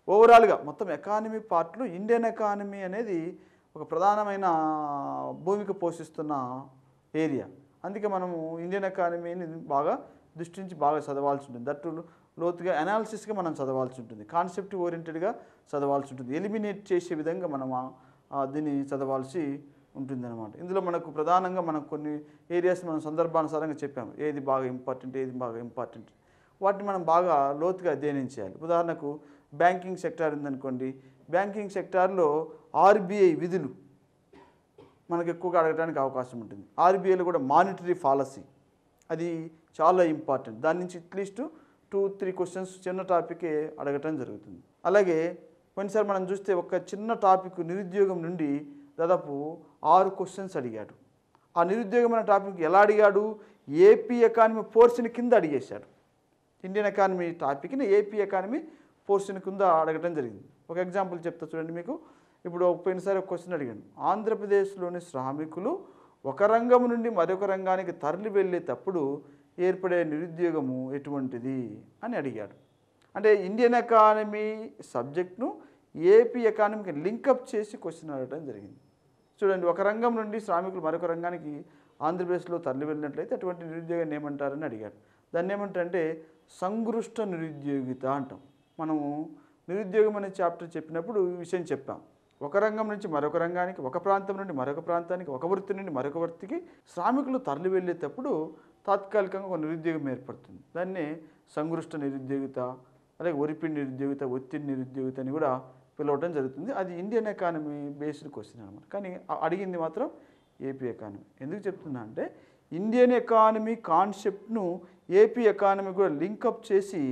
ఓవరాల్గా మొత్తం ఎకానమీ పార్ట్లో ఇండియన్ ఎకానమీ అనేది ఒక ప్రధానమైన భూమిక పోషిస్తున్న ఏరియా అందుకే మనము ఇండియన్ ఎకానమీని బాగా దృష్టించి బాగా చదవాల్సి ఉంటుంది దట్టు లోతుగా అనాలిసిస్గా మనం చదవాల్సి ఉంటుంది కాన్సెప్ట్ ఓరియంటెడ్గా చదవాల్సి ఉంటుంది ఎలిమినేట్ చేసే విధంగా మనం ఆ- ఆ దీన్ని చదవాల్సి ఉంటుందన్నమాట ఇందులో మనకు ప్రధానంగా మనకు కొన్ని ఏరియాస్ మనం సందర్భానుసారంగా చెప్పాము ఏది బాగా ఇంపార్టెంట్ ఏది బాగా ఇంపార్టెంట్ వాటిని మనం బాగా లోతుగా అధ్యయనం చేయాలి ఉదాహరణకు బ్యాంకింగ్ సెక్టార్ ఉందనుకోండి బ్యాంకింగ్ సెక్టార్లో ఆర్బీఐ విధులు మనకు ఎక్కువగా అడగడానికి అవకాశం ఉంటుంది ఆర్బీఐలో కూడా మానిటరీ పాలసీ అది చాలా ఇంపార్టెంట్ దాని నుంచి అట్లీస్ట్ టూ త్రీ క్వశ్చన్స్ చిన్న టాపికే అడగటం జరుగుతుంది అలాగే కొన్నిసారి మనం చూస్తే ఒక చిన్న టాపిక్ నిరుద్యోగం నుండి దాదాపు ఆరు క్వశ్చన్స్ అడిగాడు ఆ నిరుద్యోగం అనే టాపిక్ ఎలా అడిగాడు ఏపీ ఎకానమీ పోర్షన్ కింద అడిగేశాడు ఇండియన్ ఎకానమీ టాపిక్ని ఏపీ ఎకానమీ పోర్షన్ కింద అడగటం జరిగింది ఒక ఎగ్జాంపుల్ చెప్తా చూడండి మీకు ఇప్పుడు ఒక పోయినసారి ఒక క్వశ్చన్ అడిగాను ఆంధ్రప్రదేశ్లోని శ్రామికులు ఒక రంగం నుండి మరొక రంగానికి తరలి వెళ్ళేటప్పుడు ఏర్పడే నిరుద్యోగము ఎటువంటిది అని అడిగాడు అంటే ఇండియన్ ఎకానమీ సబ్జెక్ట్ను ఏపీ ఎకానమీకి లింకప్ చేసి క్వశ్చన్ అడగడం జరిగింది చూడండి ఒక రంగం నుండి శ్రామికులు మరొక రంగానికి ఆంధ్రప్రదేశ్లో తరలి వెళ్ళినట్లయితే అటువంటి నిరుద్యోగాన్ని ఏమంటారని అడిగాడు దాన్ని ఏమంటారంటే సంగృష్ట నిరుద్యోగిత అంటాం మనము నిరుద్యోగం అనే చాప్టర్ చెప్పినప్పుడు ఈ విషయం చెప్పాం ఒక రంగం నుంచి మరొక రంగానికి ఒక ప్రాంతం నుండి మరొక ప్రాంతానికి ఒక వృత్తి నుండి మరొక వృత్తికి శ్రామికులు తరలి వెళ్ళేటప్పుడు తాత్కాలికంగా ఒక నిరుద్యోగం ఏర్పడుతుంది దాన్నే సంగృష్ట నిరుద్యోగిత అలాగే ఒరిపిండి నిరుద్యోగిత ఒత్తిడి నిరుద్యోగిత అని కూడా పిలవడం జరుగుతుంది అది ఇండియన్ ఎకానమీ బేస్డ్ క్వశ్చన్ అనమాట కానీ ఆ అడిగింది మాత్రం ఏపీ ఎకానమీ ఎందుకు చెప్తున్నా అంటే ఇండియన్ ఎకానమీ కాన్సెప్ట్ను ఏపీ ఎకానమీ కూడా లింకప్ చేసి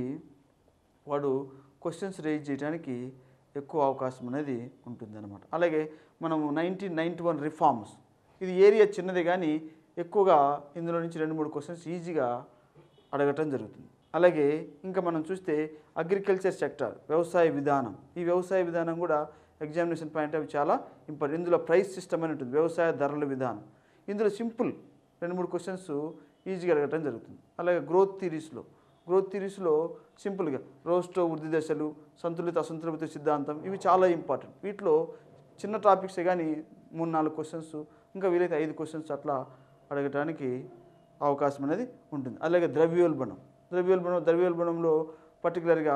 వాడు క్వశ్చన్స్ రేజ్ చేయడానికి ఎక్కువ అవకాశం అనేది ఉంటుందన్నమాట అలాగే మనము నైన్టీన్ నైంటీ వన్ రిఫార్మ్స్ ఇది ఏరియా చిన్నదే కానీ ఎక్కువగా ఇందులో నుంచి రెండు మూడు క్వశ్చన్స్ ఈజీగా అడగటం జరుగుతుంది అలాగే ఇంకా మనం చూస్తే అగ్రికల్చర్ సెక్టర్ వ్యవసాయ విధానం ఈ వ్యవసాయ విధానం కూడా ఎగ్జామినేషన్ పాయింట్ అవి చాలా ఇంపార్టెంట్ ఇందులో ప్రైస్ సిస్టమ్ అని ఉంటుంది వ్యవసాయ ధరల విధానం ఇందులో సింపుల్ రెండు మూడు క్వశ్చన్స్ ఈజీగా అడగటం జరుగుతుంది అలాగే గ్రోత్ థీరీస్లో గ్రోత్ థీరీస్లో సింపుల్గా రోస్టో వృద్ధి దశలు సంతులిత అసంతులిత సిద్ధాంతం ఇవి చాలా ఇంపార్టెంట్ వీటిలో చిన్న టాపిక్సే కానీ మూడు నాలుగు క్వశ్చన్స్ ఇంకా వీలైతే ఐదు క్వశ్చన్స్ అట్లా అడగటానికి అవకాశం అనేది ఉంటుంది అలాగే ద్రవ్యోల్బణం ద్రవ్యోల్బణం ద్రవ్యోల్బణంలో పర్టికులర్గా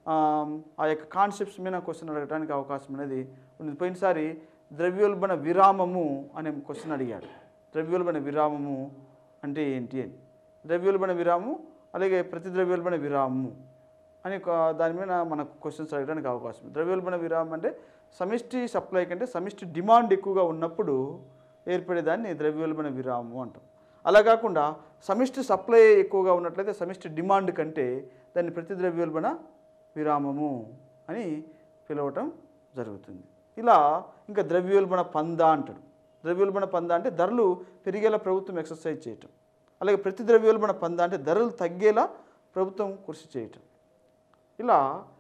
ఆ యొక్క కాన్సెప్ట్స్ మీద క్వశ్చన్ అడగడానికి అవకాశం అనేది ఉంది పోయినసారి ద్రవ్యోల్బణ విరామము అనే క్వశ్చన్ అడిగాడు ద్రవ్యోల్బణ విరామము అంటే ఏంటి అని ద్రవ్యోల్బణ విరామము అలాగే ప్రతి ద్రవ్యోల్బణ విరామము అని ఒక దాని మీద మనకు క్వశ్చన్స్ అడగడానికి అవకాశం ఉంది ద్రవ్యోల్బణ విరామం అంటే సమిష్టి సప్లై కంటే సమిష్టి డిమాండ్ ఎక్కువగా ఉన్నప్పుడు ఏర్పడేదాన్ని ద్రవ్యోల్బణ విరామము అంటాం అలా కాకుండా సమిష్టి సప్లై ఎక్కువగా ఉన్నట్లయితే సమిష్టి డిమాండ్ కంటే దాన్ని ప్రతి ద్రవ్యోల్బణ విరామము అని పిలవటం జరుగుతుంది ఇలా ఇంకా ద్రవ్యోల్బణ పంద అంటాడు ద్రవ్యోల్బణ పంద అంటే ధరలు పెరిగేలా ప్రభుత్వం ఎక్సర్సైజ్ చేయటం అలాగే ప్రతి ద్రవ్యోల్బణ పంద అంటే ధరలు తగ్గేలా ప్రభుత్వం కృషి చేయటం ఇలా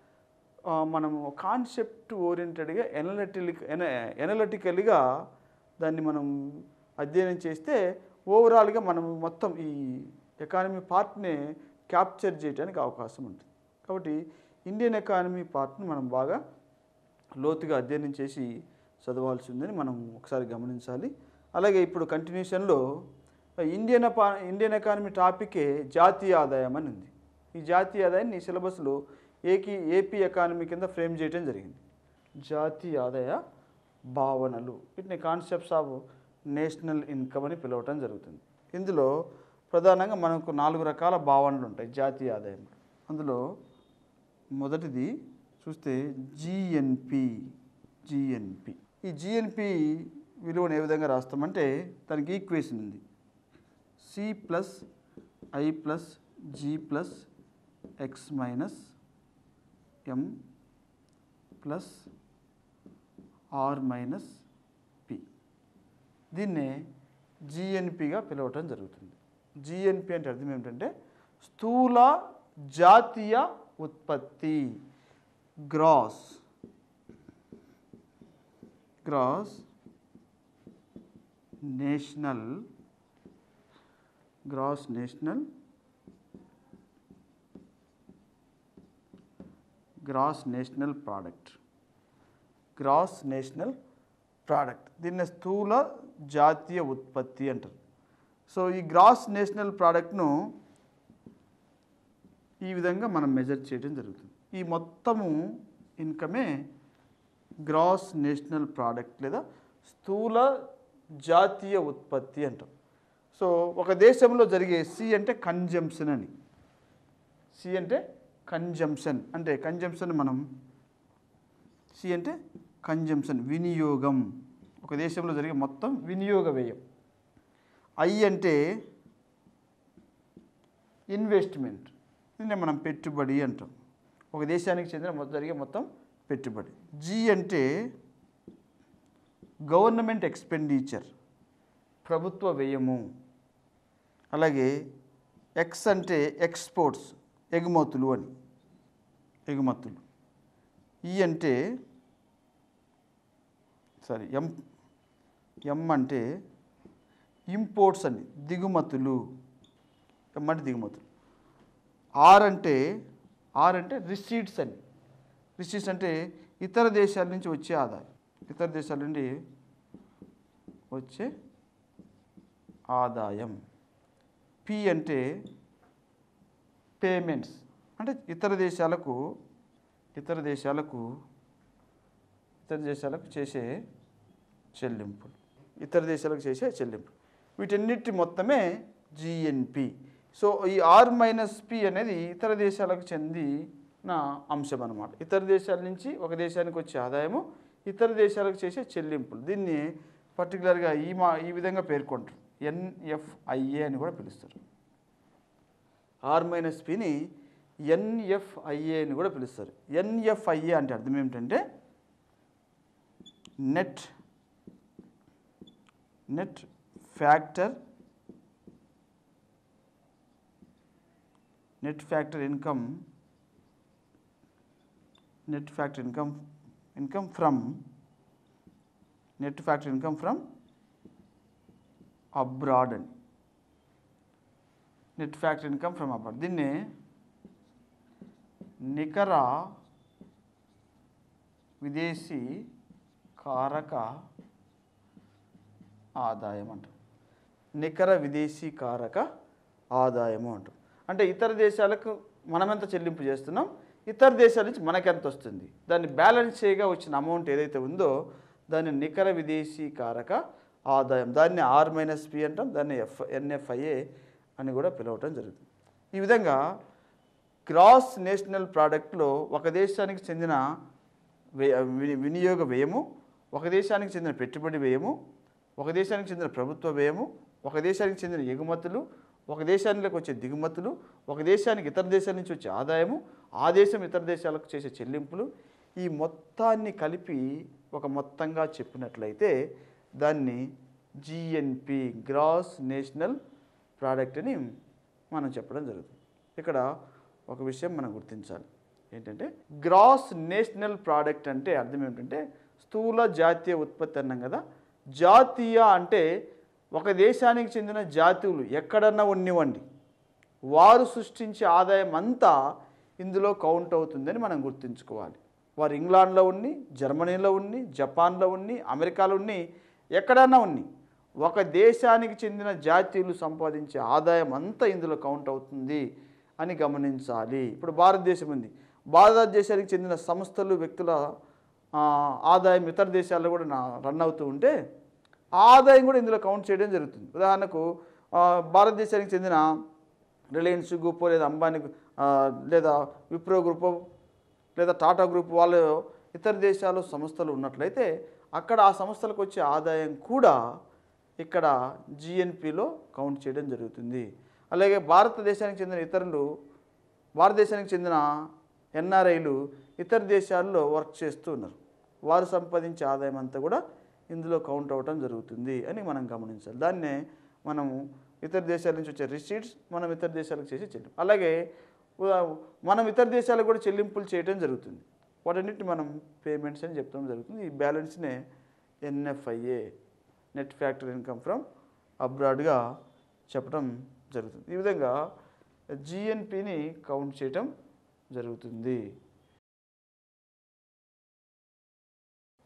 ఆ, మనము కాన్సెప్ట్ ఓరియంటెడ్గా ఎనలిటిక్ ఎన ఎనలిటికల్గా దాన్ని మనం అధ్యయనం చేస్తే ఓవరాల్గా మనం మొత్తం ఈ ఎకానమీ పార్ట్ని క్యాప్చర్ చేయడానికి అవకాశం ఉంటుంది కాబట్టి ఇండియన్ ఎకానమీ పార్ట్ని మనం బాగా లోతుగా అధ్యయనం చేసి చదవాల్సి ఉందని మనం ఒకసారి గమనించాలి అలాగే ఇప్పుడు కంటిన్యూషన్లో ఇండియన్ పా ఇండియన్ ఎకానమీ టాపికే జాతీయ ఆదాయం అని ఉంది ఈ జాతీయ ఆదాయాన్ని ఈ సిలబస్లో ఏకి ఏపీ ఎకానమీ కింద ఫ్రేమ్ చేయడం జరిగింది జాతీయ ఆదాయ భావనలు వీటిని కాన్సెప్ట్స్ ఆఫ్ నేషనల్ ఇన్కమ్ అని పిలవటం జరుగుతుంది ఇందులో ప్రధానంగా మనకు నాలుగు రకాల భావనలు ఉంటాయి జాతీయ ఆదాయం అందులో మొదటిది చూస్తే జిఎన్పి జిఎన్పి ఈ జిఎన్పి విలువను ఏ విధంగా రాస్తామంటే దానికి ఈక్వేషన్ ఉంది C plus I plus G plus X minus M plus R minus P దీన్నే జిఎన్పిగా పిలవటం జరుగుతుంది జిఎన్పి అంటే అర్థం ఏమిటంటే స్థూల జాతీయ ఉత్పత్తి gross gross national gross national gross national product gross national product దీన్ని స్థూల జాతీయ ఉత్పత్తి అంటారు సో ఈ గ్రాస్ నేషనల్ ప్రోడక్ట్ను ఈ విధంగా మనం మెజర్ చేయడం జరుగుతుంది ఈ మొత్తము ఇన్కమే గ్రాస్ నేషనల్ ప్రోడక్ట్ లేదా స్థూల జాతీయ ఉత్పత్తి అంటాం సో ఒక దేశంలో జరిగే సి అంటే కన్జంప్షన్ అని సి అంటే కన్జంప్షన్ అంటే కన్జంప్షన్ మనం సి అంటే కన్జంప్షన్ వినియోగం ఒక దేశంలో జరిగే మొత్తం వినియోగ వ్యయం ఐ అంటే ఇన్వెస్ట్మెంట్ దీన్ని మనం పెట్టుబడి అంటాం ఒక దేశానికి చెందిన మొత్తం జరిగే మొత్తం పెట్టుబడి జీ అంటే గవర్నమెంట్ ఎక్స్పెండిచర్ ప్రభుత్వ వ్యయము అలాగే ఎక్స్ అంటే ఎక్స్పోర్ట్స్ ఎగుమతులు అని ఎగుమతులు ఈ అంటే సారీ ఎం ఎం అంటే ఇంపోర్ట్స్ అని దిగుమతులు ఎం అంటే దిగుమతులు ఆర్ అంటే ఆర్ అంటే రిసీట్స్ అని రిసీట్స్ అంటే ఇతర దేశాల నుంచి వచ్చే ఆదాయం ఇతర దేశాల నుండి వచ్చే ఆదాయం పి అంటే పేమెంట్స్ అంటే ఇతర దేశాలకు ఇతర దేశాలకు ఇతర దేశాలకు చేసే చెల్లింపులు ఇతర దేశాలకు చేసే చెల్లింపులు వీటన్నిటి మొత్తమే జిఎన్పి సో ఈ ఆర్ మైనస్ పి అనేది ఇతర దేశాలకు చెందిన అంశం అన్నమాట ఇతర దేశాల నుంచి ఒక దేశానికి వచ్చే ఆదాయము ఇతర దేశాలకు చేసే చెల్లింపులు దీన్ని పర్టికులర్గా ఈ మా ఈ విధంగా పేర్కొంటారు ఎన్ఎఫ్ఐఏ అని కూడా పిలుస్తారు ఆర్ మైనస్ పిని ఎన్ఎఫ్ఐఏ అని కూడా పిలుస్తారు ఎన్ఎఫ్ఐఏ అంటే అర్థం ఏమిటంటే net net factor net factor income net factor income income from net factor income from abroad అని net factor income from abroad దీన్ని నికర విదేశీ కారక ఆదాయం అంటాం నికర విదేశీ కారక ఆదాయము అంటాం అంటే ఇతర దేశాలకు మనం ఎంత చెల్లింపు చేస్తున్నాం ఇతర దేశాల నుంచి మనకెంత వస్తుంది దాన్ని బ్యాలెన్స్ చేయగా వచ్చిన అమౌంట్ ఏదైతే ఉందో దాన్ని నికర విదేశీ కారక ఆదాయం దాన్ని ఆర్ మైనస్ పి అంటాం దాన్ని ఎఫ్ ఎన్ఎఫ్ఐఏ అని కూడా పిలవటం జరుగుతుంది ఈ విధంగా గ్రాస్ నేషనల్ ప్రోడక్ట్లో ఒక దేశానికి చెందిన వ్యయ విని- వినియోగ వ్యయము ఒక దేశానికి చెందిన పెట్టుబడి వ్యయము ఒక దేశానికి చెందిన ప్రభుత్వ వ్యయము ఒక దేశానికి చెందిన ఎగుమతులు ఒక దేశానికి వచ్చే దిగుమతులు ఒక దేశానికి ఇతర దేశాల నుంచి వచ్చే ఆదాయము ఆ దేశం ఇతర దేశాలకు చేసే చెల్లింపులు ఈ మొత్తాన్ని కలిపి ఒక మొత్తంగా చెప్పినట్లయితే దాన్ని జిఎన్పి గ్రాస్ నేషనల్ ప్రోడక్ట్ అని మనం చెప్పడం జరుగుతుంది ఇక్కడ ఒక విషయం మనం గుర్తించాలి ఏంటంటే గ్రాస్ నేషనల్ ప్రోడక్ట్ అంటే అర్థం ఏమిటంటే స్థూల జాతీయ ఉత్పత్తి అన్నాం కదా జాతీయ అంటే ఒక దేశానికి చెందిన జాతువులు ఎక్కడన్నా ఉన్నివ్వండి వారు సృష్టించే ఆదాయం అంతా ఇందులో కౌంట్ అవుతుందని మనం గుర్తుంచుకోవాలి వారు ఇంగ్లాండ్లో ఉన్ని జర్మనీలో ఉన్ని జపాన్లో ఉన్ని అమెరికాలో ఉన్ని ఎక్కడన్నా ఉన్ని ఒక దేశానికి చెందిన జాతీయులు సంపాదించే ఆదాయం అంతా ఇందులో కౌంట్ అవుతుంది అని గమనించాలి ఇప్పుడు భారతదేశం ఉంది భారతదేశానికి చెందిన సంస్థలు వ్యక్తుల ఆ, ఆదాయం ఇతర దేశాల్లో కూడా నా రన్ అవుతూ ఉంటే ఆ ఆదాయం కూడా ఇందులో కౌంట్ చేయడం జరుగుతుంది ఉదాహరణకు ఆ, భారతదేశానికి చెందిన రిలయన్స్ గ్రూప్ లేదా అంబానీ ఆ, లేదా విప్రో గ్రూప్ లేదా టాటా గ్రూప్ వాళ్ళు ఇతర దేశాలు సంస్థలు ఉన్నట్లయితే అక్కడ ఆ సంస్థలకు వచ్చే ఆదాయం కూడా ఇక్కడ జిఎన్పిలో కౌంట్ చేయడం జరుగుతుంది అలాగే భారతదేశానికి చెందిన ఇతరులు భారతదేశానికి చెందిన ఎన్ఆర్ఐలు ఇతర దేశాల్లో వర్క్ చేస్తూ ఉన్నారు వారు సంపాదించే ఆదాయం అంతా కూడా ఇందులో కౌంట్ అవ్వటం జరుగుతుంది అని మనం గమనించాలి దాన్నే మనము ఇతర దేశాల నుంచి వచ్చే రిసీట్స్ మనం ఇతర దేశాలకు చేసే చెల్లింపు అలాగే ఉదా- మనం ఇతర దేశాలకు కూడా చెల్లింపులు చేయడం జరుగుతుంది వాటన్నిటిని మనం పేమెంట్స్ అని చెప్తాం జరుగుతుంది ఈ బ్యాలెన్స్నే NFIA net factor income from అబ్రాడ్గా చెప్పడం జరుగుతుంది ఈ విధంగా జిఎన్పిని కౌంట్ చేయటం జరుగుతుంది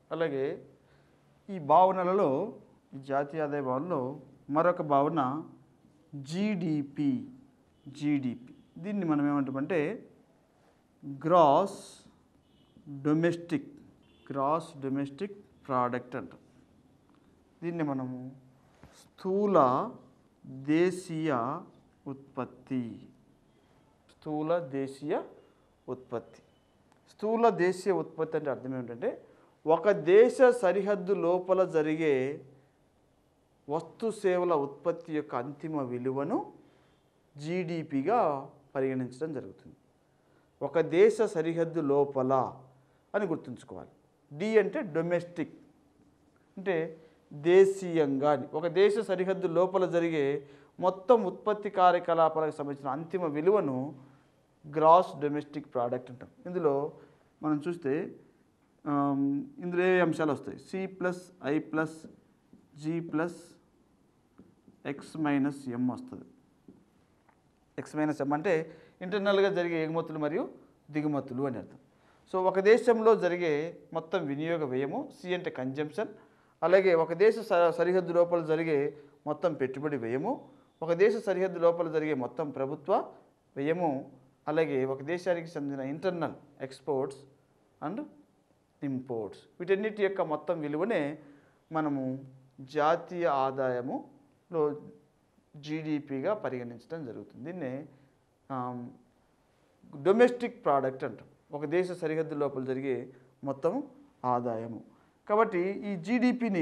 అలాగే ఈ భావనలలో ఈ జాతీయ ఆదాయ భావనలో మరొక భావన జీడిపి జీడిపి దీన్ని మనం ఏమంటామంటే gross domestic gross domestic product అంటాం దీన్ని మనము స్థూల దేశీయ ఉత్పత్తి స్థూల దేశీయ ఉత్పత్తి స్థూల దేశీయ ఉత్పత్తి అంటే అర్థం ఏమిటంటే ఒక దేశ సరిహద్దు లోపల జరిగే వస్తు సేవల ఉత్పత్తి యొక్క అంతిమ విలువను జీడిపిగా పరిగణించడం జరుగుతుంది ఒక దేశ సరిహద్దు లోపల అని గుర్తుంచుకోవాలి డి అంటే డొమెస్టిక్ అంటే దేశీయంగా అని. ఒక దేశ సరిహద్దు లోపల జరిగే మొత్తం ఉత్పత్తి కార్యకలాపాలకు సంబంధించిన అంతిమ విలువను గ్రాస్ డొమెస్టిక్ ప్రోడక్ట్ అంటాం ఇందులో మనం చూస్తే ఆమ్, ఇందులో ఏ అంశాలు వస్తాయి C plus I plus G plus X minus M వస్తుంది ఎక్స్ మైనస్ ఎం అంటే ఇంటర్నల్గా జరిగే ఎగుమతులు మరియు దిగుమతులు అని అర్థం సో ఒక దేశంలో జరిగే మొత్తం వినియోగ వ్యయము సి అంటే కన్జంప్షన్ అలాగే ఒక దేశ స- సరిహద్దు లోపల జరిగే మొత్తం పెట్టుబడి వ్యయము ఒక దేశ సరిహద్దు లోపల జరిగే మొత్తం ప్రభుత్వ వ్యయము అలాగే ఒక దేశానికి చెందిన ఇంటర్నల్ ఎక్స్పోర్ట్స్ అండ్ ఇంపోర్ట్స్ వీటన్నిటి యొక్క మొత్తం విలువనే మనము జాతీయ ఆదాయములో జీడిపిగా పరిగణించడం జరుగుతుంది దీన్నే ఆమ్, డొమెస్టిక్ ప్రోడక్ట్ అంటాం ఒక దేశ సరిహద్దు లోపల జరిగే మొత్తం ఆదాయము కాబట్టి ఈ జీడిపిని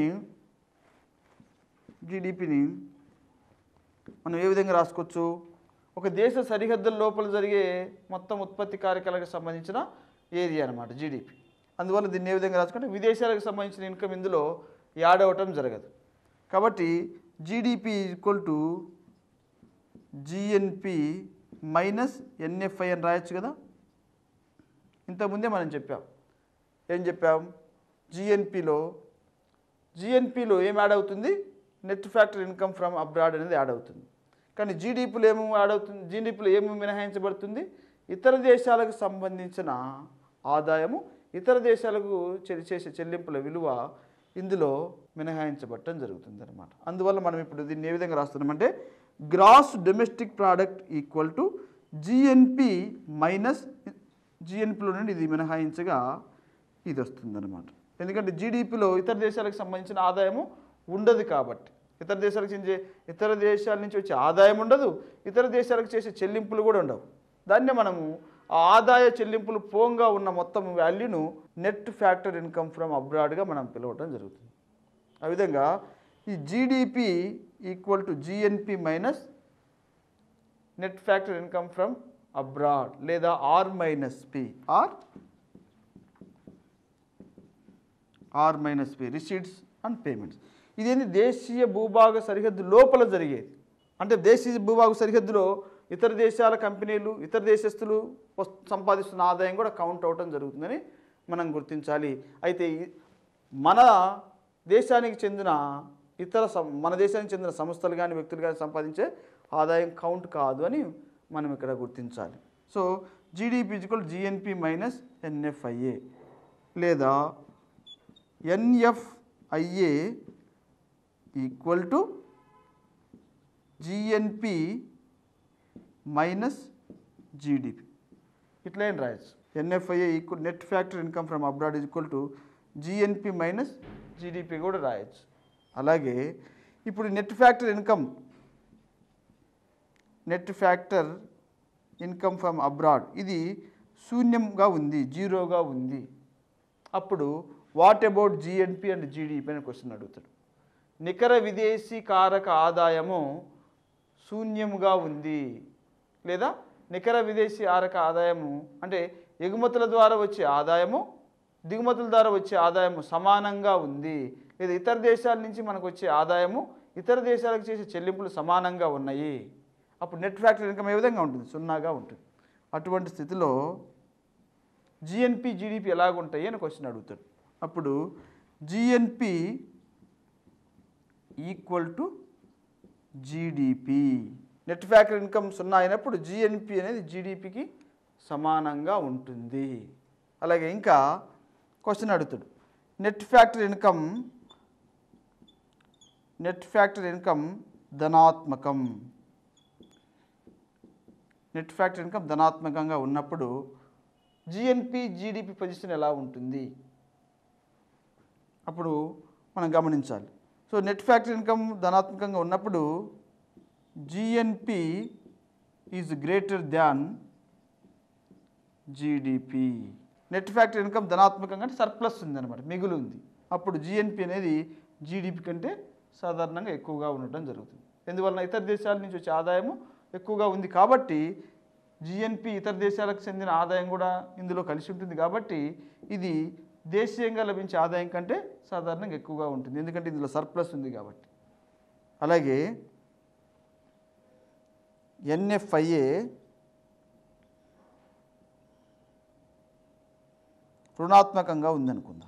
జీడిపిని మనం ఏ విధంగా రాసుకోవచ్చు ఒక దేశ సరిహద్దుల లోపల జరిగే మొత్తం ఉత్పత్తి కార్యకలాలకు సంబంధించిన ఏరియా అనమాట జీడిపి అందువల్ల దీన్ని ఏ విధంగా రాసుకుంటే విదేశాలకు సంబంధించిన ఇన్కమ్ ఇందులో యాడ్ అవ్వటం జరగదు కాబట్టి GDP equal to GNP minus NFI అని రాయొచ్చు కదా ఇంతకుముందే మనం చెప్పాం ఏం చెప్పాం జిఎన్పిలో జిఎన్పిలో ఏం యాడ్ అవుతుంది net factor income from abroad అనేది యాడ్ అవుతుంది కానీ జీడిపిలో ఏమి యాడ్ అవుతుంది జీడిపిలో ఏమి మినహాయించబడుతుంది ఇతర దేశాలకు సంబంధించిన ఆదాయము ఇతర దేశాలకు చె- చేసే చెల్లింపుల విలువ ఇందులో మినహాయించబడటం జరుగుతుంది అనమాట అందువల్ల మనం ఇప్పుడు దీన్ని ఏ విధంగా రాస్తున్నామంటే gross domestic product equal to GNP minus జిఎన్పిలో నుండి ఇది మినహాయించగా ఇది వస్తుందన్నమాట ఎందుకంటే జీడిపిలో ఇతర దేశాలకు సంబంధించిన ఆదాయము ఉండదు కాబట్టి ఇతర దేశాలకు చెందే ఇతర దేశాల నుంచి వచ్చే ఆదాయం ఉండదు ఇతర దేశాలకు చేసే చెల్లింపులు కూడా ఉండవు దాన్నే మనము ఆ ఆదాయ చెల్లింపులు పోంగా ఉన్న మొత్తం వాల్యూను నెట్ ఫ్యాక్టర్ ఇన్కమ్ ఫ్రమ్ అబ్రాడ్గా మనం పిలవటం జరుగుతుంది ఆ విధంగా ఈ GDP equal to GNP minus net factor income from abroad లేదా R minus P R R minus P receipts and payments ఇదేంటి దేశీయ భూభాగ సరిహద్దు లోపల జరిగేది అంటే దేశీయ భూభాగ సరిహద్దులో ఇతర దేశాల కంపెనీలు ఇతర దేశస్తులు వస్- సంపాదిస్తున్న ఆదాయం కూడా కౌంట్ అవటం జరుగుతుందని మనం గుర్తించాలి అయితే ఈ- మన దేశానికి చెందిన ఇతర సం- మన దేశానికి చెందిన సంస్థలు కానీ వ్యక్తులు కానీ సంపాదించే ఆదాయం కౌంట్ కాదు అని మనం ఇక్కడ గుర్తించాలి so GDP equal GNP minus NFIA లేదా NFIA equal to GNP minus GDP ఇట్లా ఏం రాయొచ్చు NFIA equal net factor income from abroad equal to GNP minus GDP కూడా రాయొచ్చు అలాగే ఇప్పుడు net factor income net factor income from abroad ఇది శూన్యంగా ఉంది జీరోగా ఉంది అప్పుడు what about GNP and GDP అని క్వశ్చన్ అడుగుతాడు నికర విదేశీ కారక ఆదాయము శూన్యముగా ఉంది లేదా నికర విదేశీ ఆరక ఆదాయము అంటే ఎగుమతుల ద్వారా వచ్చే ఆదాయము దిగుమతుల ద్వారా వచ్చే ఆదాయము సమానంగా ఉంది లేదా ఇతర దేశాల నుంచి మనకు వచ్చే ఆదాయము ఇతర దేశాలకు చేసే చెల్లింపులు సమానంగా ఉన్నాయి అప్పుడు నెట్ ఫ్యాక్టర్ ఇన్కమ్ ఏ విధంగా ఉంటుంది సున్నాగా ఉంటుంది అటువంటి స్థితిలో జిఎన్పి జీడిపి ఎలాగుంటాయి అని క్వశ్చన్ అడుగుతాడు అప్పుడు GNP equal to GDP net factor income సున్నా అయినప్పుడు జిఎన్పి అనేది జీడిపికి సమానంగా ఉంటుంది అలాగే ఇంకా క్వశ్చన్ అడుగుతాడు net factory income net factory income ధనాత్మకం నెట్ ఫ్యాక్టరీ ఇన్కమ్ ధనాత్మకంగా ఉన్నప్పుడు జిఎన్పి జీడిపి పొజిషన్ ఎలా ఉంటుంది అప్పుడు మనం గమనించాలి సో నెట్ ఫ్యాక్టరీ ఇన్కమ్ ధనాత్మకంగా ఉన్నప్పుడు GNP is greater than GDP net factory income ధనాత్మకంగా అంటే సర్ప్లస్ ఉంది అనమాట మిగులు ఉంది అప్పుడు జిఎన్పి అనేది జీడిపి కంటే సాధారణంగా ఎక్కువగా ఉండటం జరుగుతుంది ఎందువలన ఇతర దేశాల నుంచి వచ్చే ఆదాయము ఎక్కువగా ఉంది కాబట్టి జిఎన్పి ఇతర దేశాలకు చెందిన ఆదాయం కూడా ఇందులో కలిసి ఉంటుంది కాబట్టి ఇది దేశీయంగా లభించే ఆదాయం కంటే సాధారణంగా ఎక్కువగా ఉంటుంది ఎందుకంటే ఇందులో సర్ప్లస్ ఉంది కాబట్టి అలాగే ఎన్ఎఫ్ఐఏ రుణాత్మకంగా ఉందనుకుందాం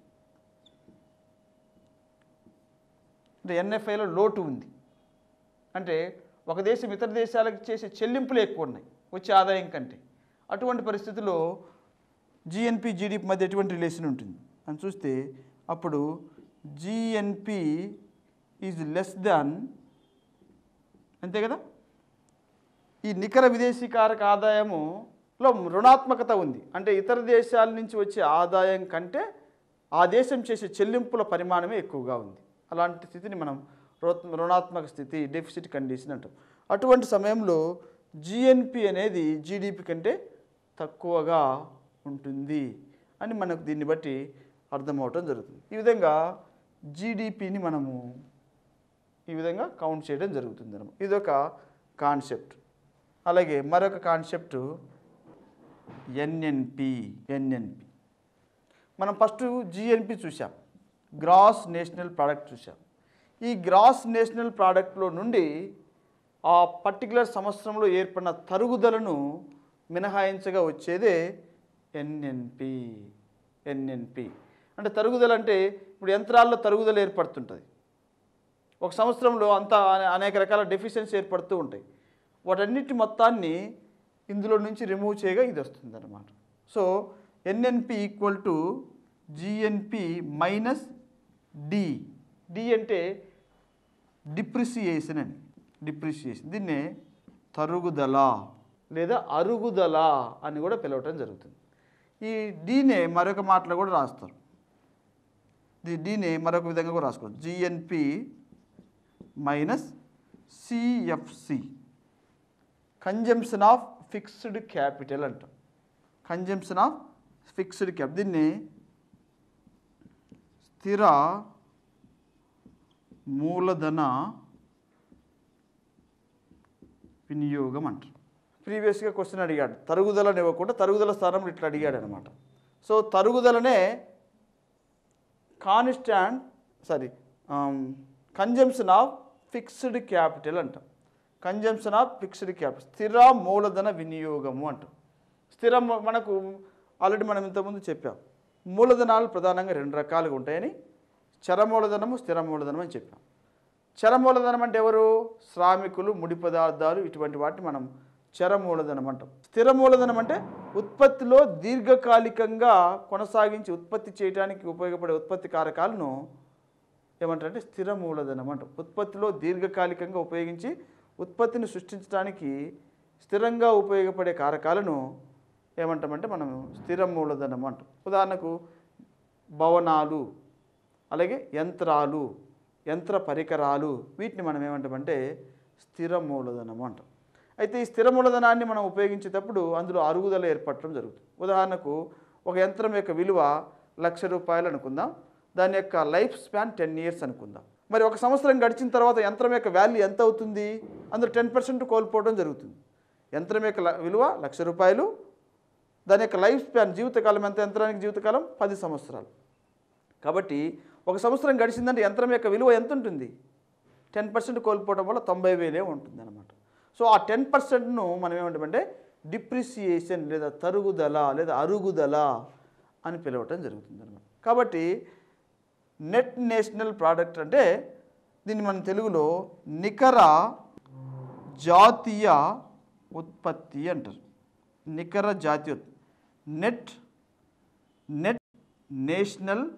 అంటే ఎన్ఎఫ్ఐలో లోటు ఉంది అంటే ఒక దేశం ఇతర దేశాలకు చేసే చెల్లింపులు ఎక్కువ ఉన్నాయి వచ్చే ఆదాయం కంటే అటువంటి పరిస్థితుల్లో జిఎన్పి జీడిపి మధ్య ఎటువంటి రిలేషన్ ఉంటుంది అని చూస్తే అప్పుడు జిఎన్పి ఈజ్ లెస్ దాన్ అంతే కదా ఈ నికర విదేశీ కారక ఆదాయములో రుణాత్మకత ఉంది అంటే ఇతర దేశాల నుంచి వచ్చే ఆదాయం కంటే ఆ దేశం చేసే చెల్లింపుల పరిమాణమే ఎక్కువగా ఉంది అలాంటి స్థితిని మనం రుణ- రుణాత్మక స్థితి డెఫిసిట్ కండిషన్ అంటాం అటువంటి సమయంలో జిఎన్పి అనేది జీడిపి కంటే తక్కువగా ఉంటుంది అని మనకు దీన్ని బట్టి అర్థమవటం జరుగుతుంది ఈ విధంగా జీడిపిని మనము ఈ విధంగా కౌంట్ చేయడం జరుగుతుంది అనమాట ఇదొక కాన్సెప్ట్ అలాగే మరొక కాన్సెప్ట్ ఎన్ఎన్పి ఎన్ఎన్పి మనం ఫస్ట్ జిఎన్పి చూసాం గ్రాస్ నేషనల్ ప్రోడక్ట్ చూసాం ఈ గ్రాస్ నేషనల్ ప్రోడక్ట్లో నుండి ఆ పర్టికులర్ సంవత్సరంలో ఏర్పడిన తరుగుదలను మినహాయించగా వచ్చేదే ఎన్ఎన్పి ఎన్ఎన్పి అంటే తరుగుదల అంటే ఇప్పుడు యంత్రాల్లో తరుగుదల ఏర్పడుతుంటుంది ఒక సంవత్సరంలో అంతా అనే- అనేక రకాల డెఫిషియన్సీ ఏర్పడుతూ ఉంటాయి వాటన్నిటి మొత్తాన్ని ఇందులో నుంచి రిమూవ్ చేయగా ఇది వస్తుంది అనమాట so NNP equal to GNP minus D D అంటే డిప్రిసియేషన్ అని డిప్రిసియేషన్ దీన్నే తరుగుదల లేదా అరుగుదల అని కూడా పిలవటం జరుగుతుంది ఈ డీనే మరొక మాటలో కూడా రాస్తారు దీ డీనే మరొక విధంగా కూడా రాసుకోవచ్చు GNP minus CFC consumption of fixed capital అంటాం కన్జంప్షన్ ఆఫ్ ఫిక్స్డ్ క్యాప్ దీన్ని స్థిర మూలధన వినియోగం అంటారు ప్రీవియస్గా క్వశ్చన్ అడిగాడు తరుగుదలని ఇవ్వకుండా తరుగుదల స్థానంలో ఇట్లా అడిగాడు అనమాట సో తరుగుదలనే constant sorry consumption of fixed capital అంటాం కన్జంప్షన్ ఆఫ్ ఫిక్స్డ్ క్యాపిటల్ స్థిర మూలధన వినియోగము అంటాం స్థిర మ- మనకు ఆల్రెడీ మనం ఇంతకుముందు చెప్పాం మూలధనాలు ప్రధానంగా రెండు రకాలుగా ఉంటాయని చర మూలధనము స్థిర మూలధనం అని చెప్పాం చర మూలధనం అంటే ఎవరు శ్రామికులు ముడి పదార్థాలు ఇటువంటి వాటిని మనం చర మూలధనం అంటాం స్థిర మూలధనం అంటే ఉత్పత్తిలో దీర్ఘకాలికంగా కొనసాగించి ఉత్పత్తి చేయడానికి ఉపయోగపడే ఉత్పత్తి కారకాలను ఏమంటారంటే స్థిర మూలధనం అంటాం ఉత్పత్తిలో దీర్ఘకాలికంగా ఉపయోగించి ఉత్పత్తిని సృష్టించడానికి స్థిరంగా ఉపయోగపడే కారకాలను ఏమంటామంటే మనం స్థిర మూలధనం అంటాం ఉదాహరణకు భవనాలు అలాగే యంత్రాలు యంత్ర పరికరాలు వీటిని మనం ఏమంటామంటే స్థిర మూలధనం అంటాం అయితే ఈ స్థిర మూలధనాన్ని మనం ఉపయోగించేటప్పుడు అందులో అరుగుదల ఏర్పడటం జరుగుతుంది ఉదాహరణకు ఒక యంత్రం యొక్క విలువ లక్ష రూపాయలు అనుకుందాం దాని యొక్క లైఫ్ స్పాన్ టెన్ ఇయర్స్ అనుకుందాం మరి ఒక సంవత్సరం గడిచిన తర్వాత యంత్రం యొక్క వాల్యూ ఎంత అవుతుంది అందులో టెన్ పర్సెంట్ కోల్పోవడం జరుగుతుంది యంత్రం యొక్క ల- విలువ లక్ష రూపాయలు దాని యొక్క లైఫ్ స్పాన్ జీవితకాలం ఎంత యంత్రానికి జీవితకాలం పది సంవత్సరాలు కాబట్టి ఒక సంవత్సరం గడిచిందంటే యంత్రం యొక్క విలువ ఎంత ఉంటుంది టెన్ పర్సెంట్ కోల్పోవడం వల్ల తొంభై వేలే ఉంటుంది అనమాట సో ఆ టెన్ పర్సెంట్ను మనం ఏమంటామంటే డిప్రిసియేషన్ లేదా తరుగుదల లేదా అరుగుదల అని పిలవటం జరుగుతుంది అనమాట కాబట్టి నెట్ నేషనల్ ప్రోడక్ట్ అంటే దీన్ని మనం తెలుగులో నికర జాతీయ ఉత్పత్తి అంటారు నికర జాతీయ ఉత్- net net national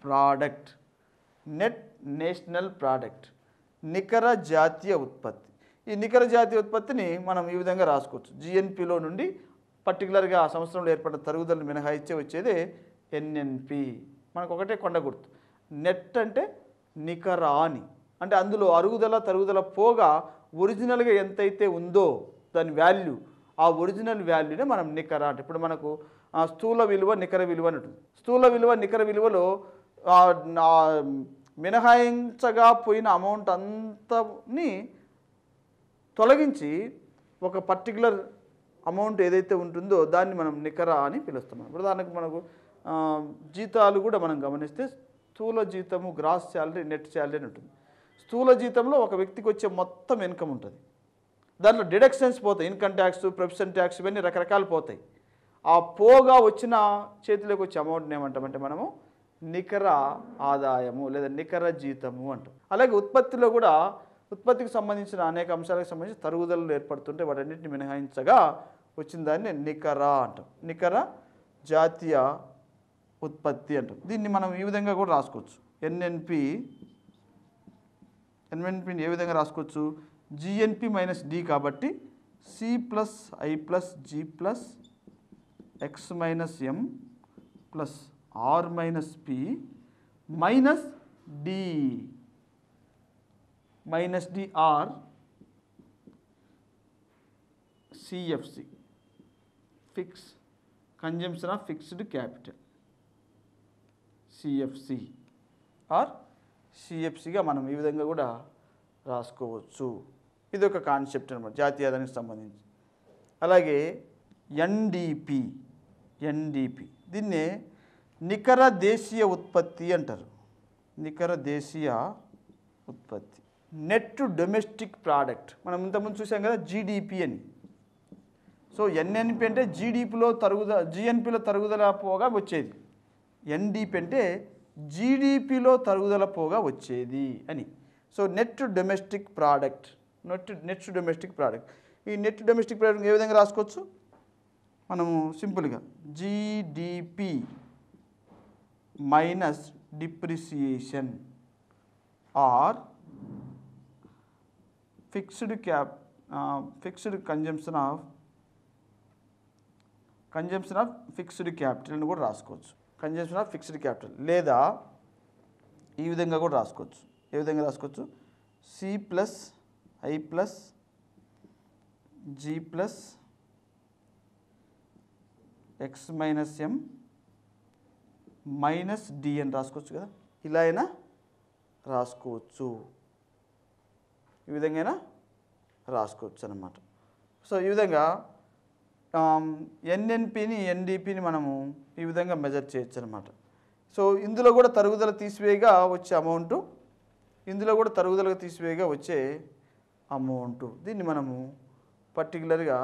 product net national product నికర జాతీయ ఉత్పత్తి ఈ నికర జాతీయ ఉత్పత్తిని మనం ఈ విధంగా రాసుకోవచ్చు జిఎన్పిలో నుండి పర్టికులర్గా ఆ సంవత్సరంలో ఏర్పడిన తరుగుదలను మినహాయిచ్చే వచ్చేదే ఎన్ఎన్పి మనకు ఒకటే కొండ గుర్తు నెట్ అంటే నికర అని అంటే అందులో అరుగుదల తరుగుదల పోగా ఒరిజినల్గా ఎంతైతే ఉందో దాని వాల్యూ ఆ ఒరిజినల్ వాల్యూనే మనం నికర అంటే ఇప్పుడు మనకు ఆ, స్థూల విలువ నికర విలువ అని ఉంటుంది స్థూల విలువ నికర విలువలో ఆ, ఆ, మినహాయించగా పోయిన అమౌంట్ అంతని తొలగించి ఒక పర్టికులర్ అమౌంట్ ఏదైతే ఉంటుందో దాన్ని మనం నికర అని పిలుస్తాం ఇప్పుడు ఉదాహరణకు మనకు ఆ, జీతాలు కూడా మనం గమనిస్తే స్థూల జీతము గ్రాస్ శాలరీ నెట్ శాలరీ అని ఉంటుంది స్థూల జీతంలో ఒక వ్యక్తికి వచ్చే మొత్తం ఇన్కమ్ ఉంటుంది దాంట్లో డిడక్షన్స్ పోతాయి ఇన్కమ్ ట్యాక్స్ ప్రొఫెషన్ ట్యాక్స్ ఇవన్నీ రకరకాలు పోతాయి ఆ పోగా వచ్చిన చేతిలోకి వచ్చే అమౌంట్ని ఏమంటామంటే మనము నికర ఆదాయము లేదా నికర జీతము అంటాం అలాగే ఉత్పత్తిలో కూడా ఉత్పత్తికి సంబంధించిన అనేక అంశాలకు సంబంధించి తరుగుదలలు ఏర్పడుతుంటే వాటన్నిటిని మినహాయించగా వచ్చిన దాన్ని నికర అంటాం నికర జాతీయ ఉత్పత్తి అంటాం దీన్ని మనం ఈ విధంగా కూడా రాసుకోవచ్చు ఎన్ఎన్పి ఎన్ఎన్పిని ఏ విధంగా రాసుకోవచ్చు జిఎన్పి మైనస్ డి కాబట్టి C plus I plus G plus X minus M plus R minus P minus D minus D or CFC fix consumption of fixed capital CFC or సిఎఫ్సిగా మనం ఈ విధంగా కూడా రాసుకోవచ్చు ఇది ఒక కాన్సెప్ట్ అనమాట జాతీయ ఆదాయానికి సంబంధించి అలాగే ఎన్డిపి ఎన్డిపి దీన్నే నికర దేశీయ ఉత్పత్తి అంటారు నికర దేశీయ ఉత్పత్తి నెట్ డొమెస్టిక్ ప్రోడక్ట్ మనం ఇంతకుముందు చూసాం కదా జీడిపి అని సో ఎన్ఎన్పి అంటే జీడిపిలో తరుగుదల జిఎన్పిలో తరుగుదల పోగా వచ్చేది ఎన్డిపి అంటే జీడిపిలో తరుగుదల పోగా వచ్చేది అని so net domestic product net net domestic product ఈ నెట్ డొమెస్టిక్ ప్రోడక్ట్ ఏ విధంగా రాసుకోవచ్చు మనము సింపుల్గా GDP minus depreciation or fixed cap fixed consumption of consumption of fixed capital అని కూడా రాసుకోవచ్చు కన్జంప్షన్ ఆఫ్ ఫిక్స్డ్ క్యాపిటల్ లేదా ఈ విధంగా కూడా రాసుకోవచ్చు ఏ విధంగా రాసుకోవచ్చు C plus I plus G plus X minus M minus D అని రాసుకోవచ్చు కదా ఇలా అయినా రాసుకోవచ్చు ఈ విధంగా అయినా రాసుకోవచ్చు అన్నమాట సో ఈ విధంగా ఎన్ఎన్పిని ఎన్డిపిని మనము ఈ విధంగా మెజర్ చేయొచ్చు అనమాట సో ఇందులో కూడా తరుగుదల తీసివేయగా వచ్చే అమౌంట్ ఇందులో కూడా తరుగుదల తీసివేయగా వచ్చే అమౌంట్ దీన్ని మనము పర్టికులర్గా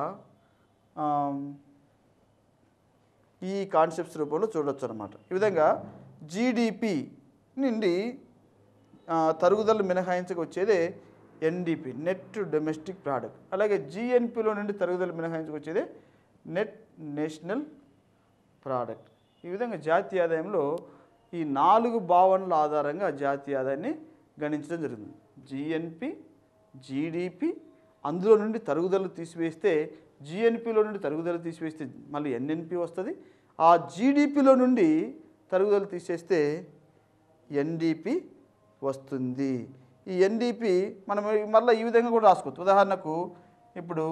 ఈ కాన్సెప్ట్స్ రూపంలో చూడొచ్చు అనమాట ఈ విధంగా జీడిపి నుండి ఆ, తరుగుదల మినహాయించక వచ్చేదే ఎన్డిపి నెట్ డొమెస్టిక్ ప్రోడక్ట్ అలాగే జిఎన్పిలో నుండి తరుగుదల మినహాయించక వచ్చేదే నెట్ నేషనల్ ప్రోడక్ట్ ఈ విధంగా జాతీయ ఆదాయంలో ఈ నాలుగు భావనల ఆధారంగా జాతీయ ఆదాయాన్ని గణించడం జరుగుతుంది జిఎన్పి జీడిపి అందులో నుండి తరుగుదల తీసివేస్తే జిఎన్పిలో నుండి తరుగుదల తీసివేస్తే మళ్ళీ ఎన్ఎన్పి వస్తుంది ఆ జీడిపిలో నుండి తరుగుదల తీసేస్తే ఎన్డిపి వస్తుంది ఈ ఎన్డిపి మనం మళ్ళీ ఈ విధంగా కూడా రాసుకోవచ్చు ఉదాహరణకు ఇప్పుడు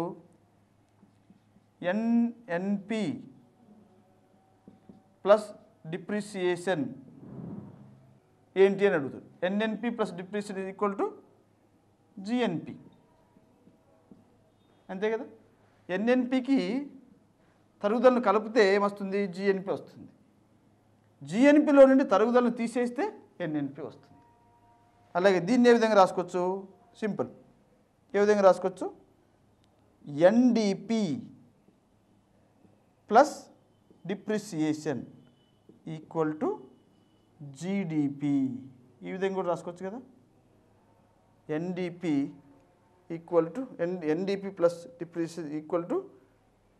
ఎన్ఎన్పి ప్లస్ డిప్రిసియేషన్ ఏంటి అని అడుగుతుంది NNP plus depreciation equal to GNP అంతే కదా ఎన్ఎన్పికి తరుగుదలను కలిపితే ఏమొస్తుంది జిఎన్పి వస్తుంది జిఎన్పిలో నుండి తరుగుదలను తీసేస్తే ఎన్ఎన్పి వస్తుంది అలాగే దీన్ని ఏ విధంగా రాసుకోవచ్చు సింపుల్ ఏ విధంగా రాసుకోవచ్చు NDP plus depreciation equal to GDP ఈ విధంగా కూడా రాసుకోవచ్చు కదా NDP equal to N NDP plus depreciation equal to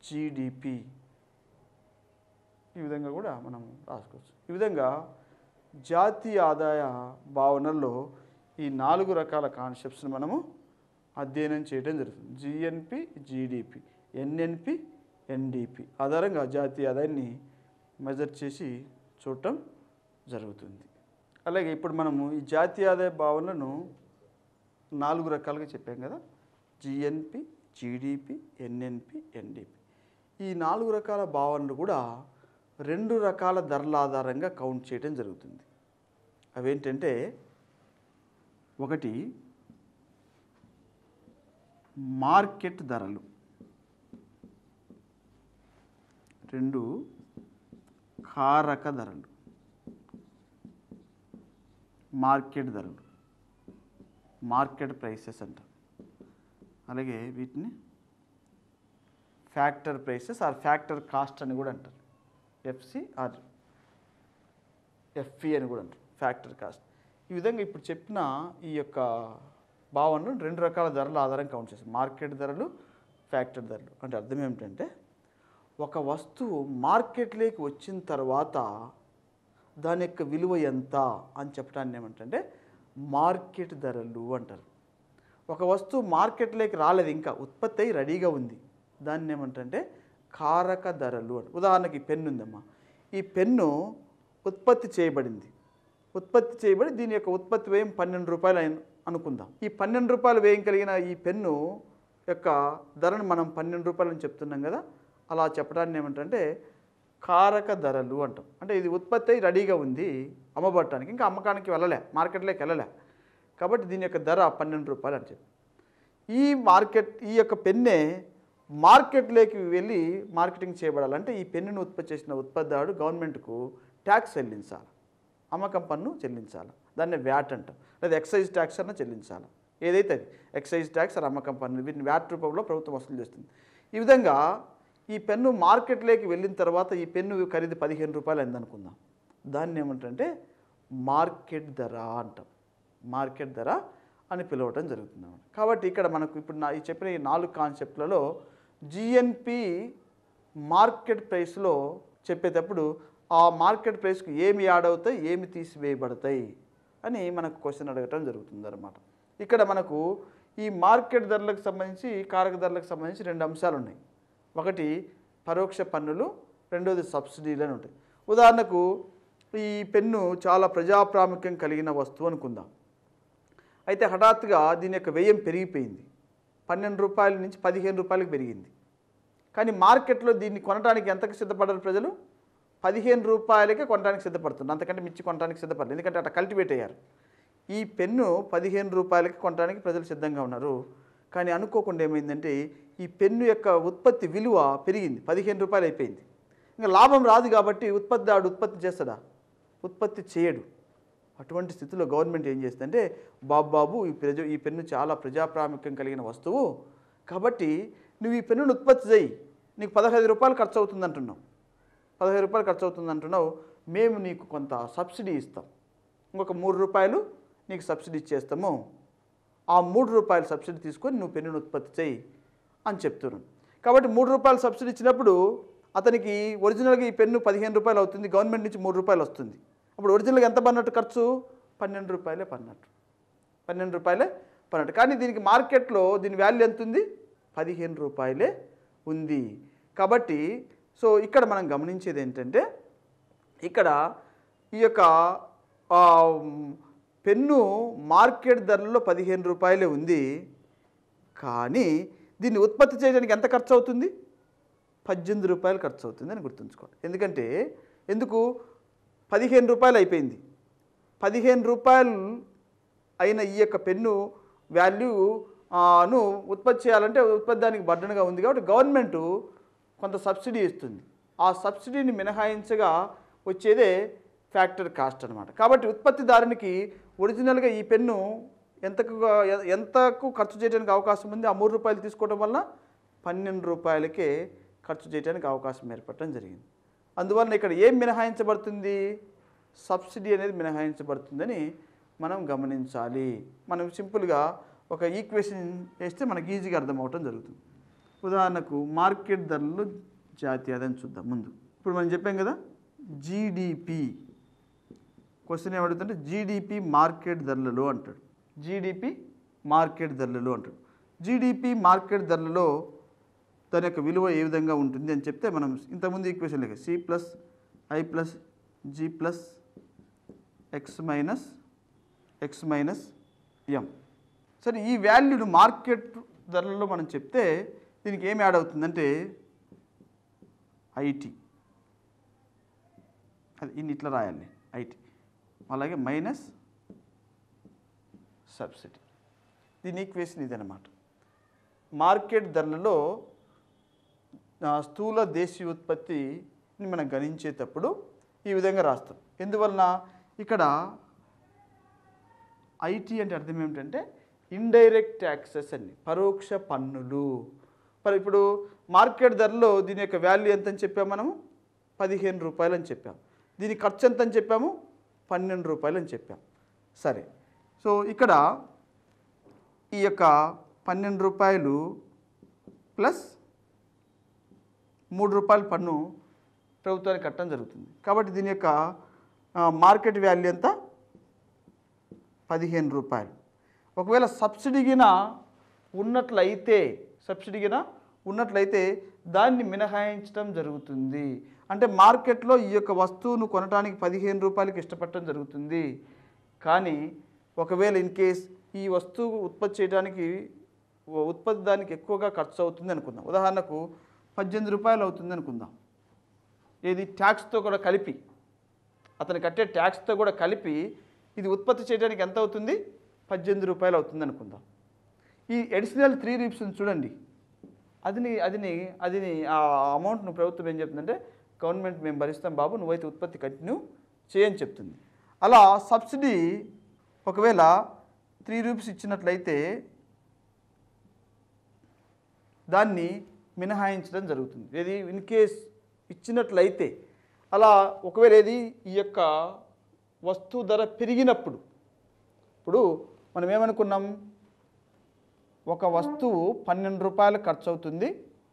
GDP ఈ విధంగా కూడా మనం రాసుకోవచ్చు ఈ విధంగా జాతీయ ఆదాయ భావనలో ఈ నాలుగు రకాల కాన్సెప్ట్స్ని మనము అధ్యయనం చేయడం జరుగుతుంది జిఎన్పి జీడిపి ఎన్ఎన్పి ఎన్డిపి ఆధారంగా జాతీయ ఆదాయాన్ని మెజర్ చేసి చూడటం జరుగుతుంది అలాగే ఇప్పుడు మనము ఈ జాతీయ ఆదాయ భావనలను నాలుగు రకాలుగా చెప్పాం కదా జిఎన్పి జీడిపి ఎన్ఎన్పి ఎన్డిపి ఈ నాలుగు రకాల భావనలు కూడా రెండు రకాల ధరల ఆధారంగా కౌంట్ చేయడం జరుగుతుంది అవేంటంటే ఒకటి మార్కెట్ ధరలు రెండు కారక ధరలు మార్కెట్ ధరలు మార్కెట్ ప్రైసెస్ అంటారు అలాగే వీటిని factor prices or factor cost అని కూడా అంటారు ఎఫ్సి ఆర్ ఎఫ్ఈ అని కూడా అంటారు ఫ్యాక్టర్ కాస్ట్ ఈ విధంగా ఇప్పుడు చెప్పిన ఈ యొక్క భావనను రెండు రకాల ధరల ఆధారం కౌంట్ చేస్తాం మార్కెట్ ధరలు ఫ్యాక్టర్ ధరలు అంటే అర్థం ఏమిటంటే ఒక వస్తువు మార్కెట్లోకి వచ్చిన తర్వాత దాని యొక్క విలువ ఎంత అని చెప్పడాన్ని ఏమంటే మార్కెట్ ధరలు అంటారు ఒక వస్తువు మార్కెట్లోకి రాలేదు ఇంకా ఉత్పత్తి అయి రెడీగా ఉంది దాన్ని ఏమంటే కారక ధరలు అని ఉదాహరణకి ఈ పెన్ను ఉందమ్మా ఈ పెన్ను ఉత్పత్తి చేయబడింది ఉత్పత్తి చేయబడి దీని యొక్క ఉత్పత్తి వ్యయం పన్నెండు రూపాయలు అయిన అనుకుందాం ఈ పన్నెండు రూపాయలు వ్యయం కలిగిన ఈ పెన్ను యొక్క ధరను మనం పన్నెండు రూపాయలని చెప్తున్నాం కదా అలా చెప్పడాన్ని ఏమంటే కారక ధరలు అంటాం అంటే ఇది ఉత్పత్తి అయి రెడీగా ఉంది అమ్మబడటానికి ఇంకా అమ్మకానికి వెళ్ళలే మార్కెట్లోకి వెళ్ళలే కాబట్టి దీని యొక్క ధర పన్నెండు రూపాయలు అని చెప్పి ఈ మార్కెట్ ఈ యొక్క పెన్నే మార్కెట్లోకి వెళ్ళి మార్కెటింగ్ చేయబడాలంటే ఈ పెన్నును ఉత్పత్తి చేసిన ఉత్పత్తిదారుడు గవర్నమెంట్కు ట్యాక్స్ చెల్లించాలి అమ్మకం పన్ను చెల్లించాలి దాన్ని వ్యాట్ అంటాం లేదా ఎక్సైజ్ ట్యాక్స్ అన్న చెల్లించాలి ఏదైతే అది ఎక్సైజ్ ట్యాక్స్ আর అమ్మకం పన్ను వీటిని వ్యాట్ రూపంలో ప్రభుత్వం వసూలు చేస్తుంది ఈ విధంగా ఈ పెన్ను మార్కెట్లోకి వెళ్ళిన తర్వాత ఈ పెన్ను ఖరీదు పదిహేను రూపాయలు అయింది అనుకుందాం దాన్ని ఏమంటే మార్కెట్ ధర అంటాం మార్కెట్ ధర అని పిలవటం జరుగుతుంది అన్నమాట. కాబట్టి ఇక్కడ మనకు ఇప్పుడు నా ఈ చెప్పిన ఈ నాలుగు కాన్సెప్ట్లలో జిఎన్పి మార్కెట్ ప్రైస్లో చెప్పేటప్పుడు ఆ మార్కెట్ ప్రైస్కి ఏమి యాడ్ అవుతాయి ఏమి తీసివేయబడతాయి అని మనకు క్వశ్చన్ అడగటం జరుగుతుంది అనమాట ఇక్కడ మనకు ఈ మార్కెట్ ధరలకు సంబంధించి కారక ధరలకు సంబంధించి రెండు అంశాలు ఉన్నాయి ఒకటి పరోక్ష పన్నులు రెండోది సబ్సిడీలు అని ఉంటాయి ఉదాహరణకు ఈ పెన్ను చాలా ప్రజాప్రాముఖ్యం కలిగిన వస్తువు అనుకుందాం అయితే హఠాత్తుగా దీని యొక్క వ్యయం పెరిగిపోయింది పన్నెండు రూపాయల నుంచి పదిహేను రూపాయలకు పెరిగింది కానీ మార్కెట్లో దీన్ని కొనడానికి ఎంతకు సిద్ధపడరు ప్రజలు పదిహేను రూపాయలకే కొనడానికి సిద్ధపడుతున్నారు అంతకంటే మించి కొనడానికి సిద్ధపడలేదు ఎందుకంటే అట్లా కల్టివేట్ అయ్యారు ఈ పెన్ను పదిహేను రూపాయలకి కొనడానికి ప్రజలు సిద్ధంగా ఉన్నారు కానీ అనుకోకుండా ఏమైందంటే ఈ పెన్ను యొక్క ఉత్పత్తి విలువ పెరిగింది పదిహేను రూపాయలు అయిపోయింది ఇంకా లాభం రాదు కాబట్టి ఉత్పత్తిదారుడు ఉత్పత్తి చేస్తాడా ఉత్పత్తి చేయడు అటువంటి స్థితిలో గవర్నమెంట్ ఏం చేస్తుందంటే బాబు బాబు ఈ ప్రజ ఈ పెన్ను చాలా ప్రజాప్రాముఖ్యం కలిగిన వస్తువు కాబట్టి నువ్వు ఈ పెన్నును ఉత్పత్తి చేయి నీకు పదహైదు రూపాయలు ఖర్చు అవుతుంది అంటున్నావు పదహైదు రూపాయలు ఖర్చు అవుతుంది అంటున్నావు మేము నీకు కొంత సబ్సిడీ ఇస్తాం ఇంకొక మూడు రూపాయలు నీకు సబ్సిడీ ఇచ్చేస్తాము ఆ మూడు రూపాయలు సబ్సిడీ తీసుకొని నువ్వు పెన్నును ఉత్పత్తి చేయి అని చెప్తున్నాను కాబట్టి మూడు రూపాయలు సబ్సిడీ ఇచ్చినప్పుడు అతనికి ఒరిజినల్గా ఈ పెన్ను పదిహేను రూపాయలు అవుతుంది గవర్నమెంట్ నుంచి మూడు రూపాయలు వస్తుంది అప్పుడు ఒరిజినల్గా ఎంత పడినట్టు ఖర్చు పన్నెండు రూపాయలే పడినట్టు పన్నెండు రూపాయలే పడినట్టు కానీ దీనికి మార్కెట్లో దీని వాల్యూ ఎంత ఉంది పదిహేను రూపాయలే ఉంది కాబట్టి సో ఇక్కడ మనం గమనించేది ఏంటంటే ఇక్కడ ఈ యొక్క ఆ, పెన్ను మార్కెట్ ధరలో పదిహేను రూపాయలే ఉంది కానీ దీన్ని ఉత్పత్తి చేయడానికి ఎంత ఖర్చు అవుతుంది పద్దెనిమిది రూపాయలు ఖర్చు అవుతుంది అని గుర్తుంచుకోండి ఎందుకంటే ఎందుకు పదిహేను రూపాయలు అయిపోయింది పదిహేను రూపాయలు అయిన ఈ యొక్క పెన్ను వాల్యూ ఆ, ను ఉత్పత్తి చేయాలంటే ఉత్పత్తి దానికి బడ్డనగా ఉంది కాబట్టి గవర్నమెంట్ కొంత సబ్సిడీ ఇస్తుంది ఆ సబ్సిడీని మినహాయించగా వచ్చేదే ఫ్యాక్టరీ కాస్ట్ అనమాట కాబట్టి ఉత్పత్తిదారునికి ఒరిజినల్గా ఈ పెన్ను ఎంతకు ఎ- ఎంతకు ఖర్చు చేయడానికి అవకాశం ఉంది ఆ మూడు రూపాయలు తీసుకోవడం వల్ల పన్నెండు రూపాయలకే ఖర్చు చేయడానికి అవకాశం ఏర్పడటం జరిగింది అందువలన ఇక్కడ ఏం మినహాయించబడుతుంది సబ్సిడీ అనేది మినహాయించబడుతుందని మనం గమనించాలి మనం సింపుల్గా ఒక ఈక్వేషన్ వేస్తే మనకి ఈజీగా అర్థం అవటం జరుగుతుంది ఉదాహరణకు మార్కెట్ ధరలు జాతీయ ఆదాయం చూద్దాం ముందు ఇప్పుడు మనం చెప్పాం కదా జీడిపి క్వశ్చన్ ఏమడుగుతుంటే జీడిపి మార్కెట్ ధరలలో అంటాడు జీడిపి మార్కెట్ ధరలలో అంటాడు జీడిపి మార్కెట్ ధరలలో దాని యొక్క విలువ ఏ విధంగా ఉంటుంది అని చెప్తే మనం ఇంతకుముందు ఈక్వేషన్ లెక్క C plus I plus G plus X minus X minus M సరే ఈ వాల్యూను మార్కెట్ ధరలలో మనం చెప్తే దీనికి ఏమి యాడ్ అవుతుందంటే ఐటీ అది ఇన్ని ఇట్లా రాయాలి ఐటీ అలాగే మైనస్ సబ్సిడీ దీని ఈక్వేషన్ ఇదన్నమాట మార్కెట్ ధరలలో ఆ, స్థూల దేశీయ ఉత్పత్తిని మనం గణించేటప్పుడు ఈ విధంగా రాస్తాం ఎందువలన ఇక్కడ ఐటీ అంటే అర్థం ఏమిటంటే ఇండైరెక్ట్ ట్యాక్సెస్ అని పరోక్ష పన్నులు మరి ఇప్పుడు మార్కెట్ ధరలో దీని యొక్క వాల్యూ ఎంత అని చెప్పాము మనము పదిహేను రూపాయలు అని చెప్పాం దీని ఖర్చు ఎంత అని చెప్పాము పన్నెండు రూపాయలు అని చెప్పాం సరే సో ఇక్కడ ఈ యొక్క పన్నెండు రూపాయలు ప్లస్ మూడు రూపాయల పన్ను ప్రభుత్వానికి కట్టడం జరుగుతుంది కాబట్టి దీని యొక్క ఆ, మార్కెట్ వాల్యూ ఎంత పదిహేను రూపాయలు ఒకవేళ సబ్సిడీ గిన ఉన్నట్లయితే సబ్సిడీ గిన ఉన్నట్లయితే దాన్ని మినహాయించడం జరుగుతుంది అంటే మార్కెట్లో ఈ యొక్క వస్తువును కొనడానికి పదిహేను రూపాయలకి ఇష్టపడటం జరుగుతుంది కానీ ఒకవేళ ఇన్ కేస్ ఈ వస్తువు ఉత్పత్తి చేయడానికి ఉ- ఉత్పత్తి దానికి ఎక్కువగా ఖర్చు అవుతుంది అనుకుందాం ఉదాహరణకు పద్దెనిమిది రూపాయలు అవుతుంది అనుకుందాం ఏది ట్యాక్స్తో కూడా కలిపి అతను కట్టే ట్యాక్స్తో కూడా కలిపి ఇది ఉత్పత్తి చేయడానికి ఎంత అవుతుంది పద్దెనిమిది రూపాయలు అవుతుంది అనుకుందాం ఈ అడిషనల్ త్రీ రీప్స్ని చూడండి అదిని అదిని అదిని ఆ అమౌంట్ను ప్రభుత్వం ఏం చెప్తుందంటే గవర్నమెంట్ మేము భరిస్తాం బాబు నువ్వైతే ఉత్పత్తి కంటిన్యూ చేయని చెప్తుంది అలా సబ్సిడీ ఒకవేళ త్రీ రూపీస్ ఇచ్చినట్లయితే దాన్ని మినహాయించడం జరుగుతుంది ఏది ఇన్ కేస్ ఇచ్చినట్లయితే అలా ఒకవేళ ఏది ఈ యొక్క వస్తువు ధర పెరిగినప్పుడు ఇప్పుడు మనం ఏమనుకున్నాం ఒక వస్తువు పన్నెండు రూపాయలు ఖర్చు అవుతుంది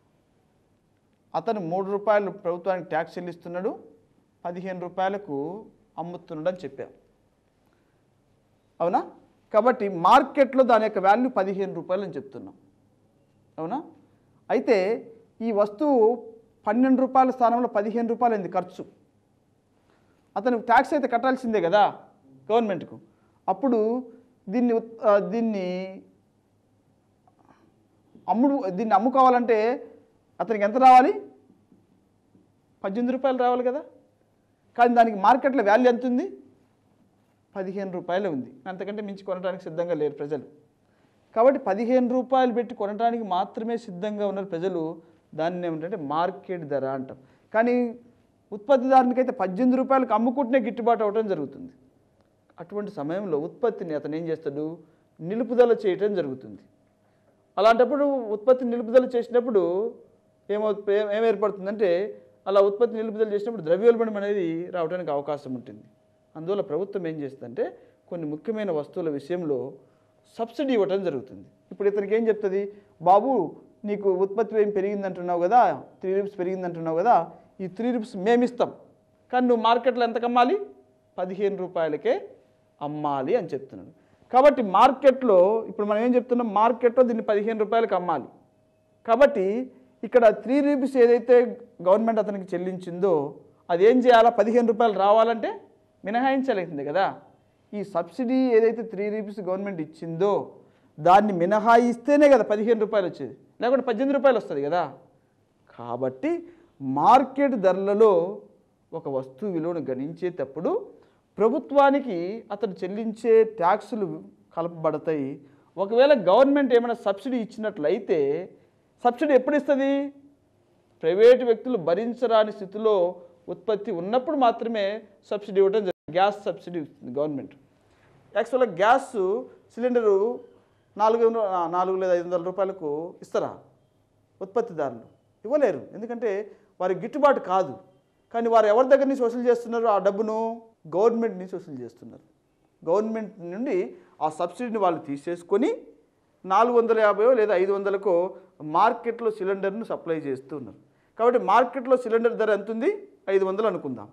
అతను మూడు రూపాయలు ప్రభుత్వానికి ట్యాక్స్ చెల్లిస్తున్నాడు పదిహేను రూపాయలకు అమ్ముతున్నాడు అని చెప్పాం అవునా కాబట్టి మార్కెట్లో దాని యొక్క వాల్యూ పదిహేను రూపాయలు అని చెప్తున్నాం అవునా అయితే ఈ వస్తువు పన్నెండు రూపాయల స్థానంలో పదిహేను రూపాయలు అయింది ఖర్చు అతను ట్యాక్స్ అయితే కట్టాల్సిందే కదా గవర్నమెంట్కు అప్పుడు దీన్ని ఉత్- ఆ, దీన్ని అమ్ముడు దీన్ని అమ్ముకోవాలంటే అతనికి ఎంత రావాలి పద్దెనిమిది రూపాయలు రావాలి కదా కానీ దానికి మార్కెట్లో వాల్యూ ఎంత ఉంది పదిహేను రూపాయలు ఉంది అంతకంటే మించి కొనడానికి సిద్ధంగా లేరు ప్రజలు కాబట్టి పదిహేను రూపాయలు పెట్టి కొనడానికి మాత్రమే సిద్ధంగా ఉన్నారు ప్రజలు దాన్ని ఏమిటంటే మార్కెట్ ధర అంటాం కానీ ఉత్పత్తిదారునికైతే పద్దెనిమిది రూపాయలకు అమ్ముకుంటేనే గిట్టుబాటు అవ్వడం జరుగుతుంది అటువంటి సమయంలో ఉత్పత్తిని అతను ఏం చేస్తాడు నిలుపుదల చేయటం జరుగుతుంది అలాంటప్పుడు ఉత్పత్తి నిలుపుదల చేసినప్పుడు ఏమవు ఏం- ఏం ఏర్పడుతుందంటే అలా ఉత్పత్తి నిలుపుదల చేసినప్పుడు ద్రవ్యోల్బణం అనేది రావడానికి అవకాశం ఉంటుంది అందువల్ల ప్రభుత్వం ఏం చేస్తుందంటే కొన్ని ముఖ్యమైన వస్తువుల విషయంలో సబ్సిడీ ఇవ్వటం జరుగుతుంది ఇప్పుడు ఇతనికి ఏం చెప్తుంది బాబు నీకు ఉత్పత్తి ఏం పెరిగిందంటున్నావు కదా త్రీ రూపీస్ పెరిగిందంటున్నావు కదా ఈ త్రీ రూపీస్ మేము ఇస్తాం కానీ నువ్వు మార్కెట్లో ఎంతకు అమ్మాలి పదిహేను రూపాయలకే అమ్మాలి అని చెప్తున్నాడు కాబట్టి మార్కెట్లో ఇప్పుడు మనం ఏం చెప్తున్నాం మార్కెట్లో దీన్ని పదిహేను రూపాయలకు అమ్మాలి కాబట్టి ఇక్కడ త్రీ రూపీస్ ఏదైతే గవర్నమెంట్ అతనికి చెల్లించిందో అది ఏం చేయాలా పదిహేను రూపాయలు రావాలంటే మినహాయించలేసింది కదా ఈ సబ్సిడీ ఏదైతే త్రీ రూపీస్ గవర్నమెంట్ ఇచ్చిందో దాన్ని మినహాయిస్తేనే కదా పదిహేను రూపాయలు వచ్చేది లేకుంటే పద్దెనిమిది రూపాయలు వస్తుంది కదా కాబట్టి మార్కెట్ ధరలలో ఒక వస్తువు విలువను గణించేటప్పుడు ప్రభుత్వానికి అతను చెల్లించే ట్యాక్సులు కలపబడతాయి ఒకవేళ గవర్నమెంట్ ఏమైనా సబ్సిడీ ఇచ్చినట్లయితే సబ్సిడీ ఎప్పుడు ఇస్తుంది ప్రైవేటు వ్యక్తులు భరించరాని స్థితిలో ఉత్పత్తి ఉన్నప్పుడు మాత్రమే సబ్సిడీ ఇవ్వడం జరుగుతుంది గ్యాస్ సబ్సిడీ ఇస్తుంది గవర్నమెంట్ యాక్చువల్గా గ్యాస్ సిలిండరు నాలుగు వందల నాలుగు లేదా ఐదు వందల రూపాయలకు ఇస్తారా ఉత్పత్తిదారులు ఇవ్వలేరు ఎందుకంటే వారి గిట్టుబాటు కాదు కానీ వారు ఎవరి దగ్గర నుంచి వసూలు చేస్తున్నారు ఆ డబ్బును గవర్నమెంట్ నుంచి వసూలు చేస్తున్నారు గవర్నమెంట్ నుండి ఆ సబ్సిడీని వాళ్ళు తీసేసుకొని నాలుగు వందల యాభైయో లేదా ఐదు వందలకో మార్కెట్లో సిలిండర్ను సప్లై చేస్తూ ఉన్నారు కాబట్టి మార్కెట్లో సిలిండర్ ధర ఎంత ఉంది ఐదు వందలు అనుకుందాం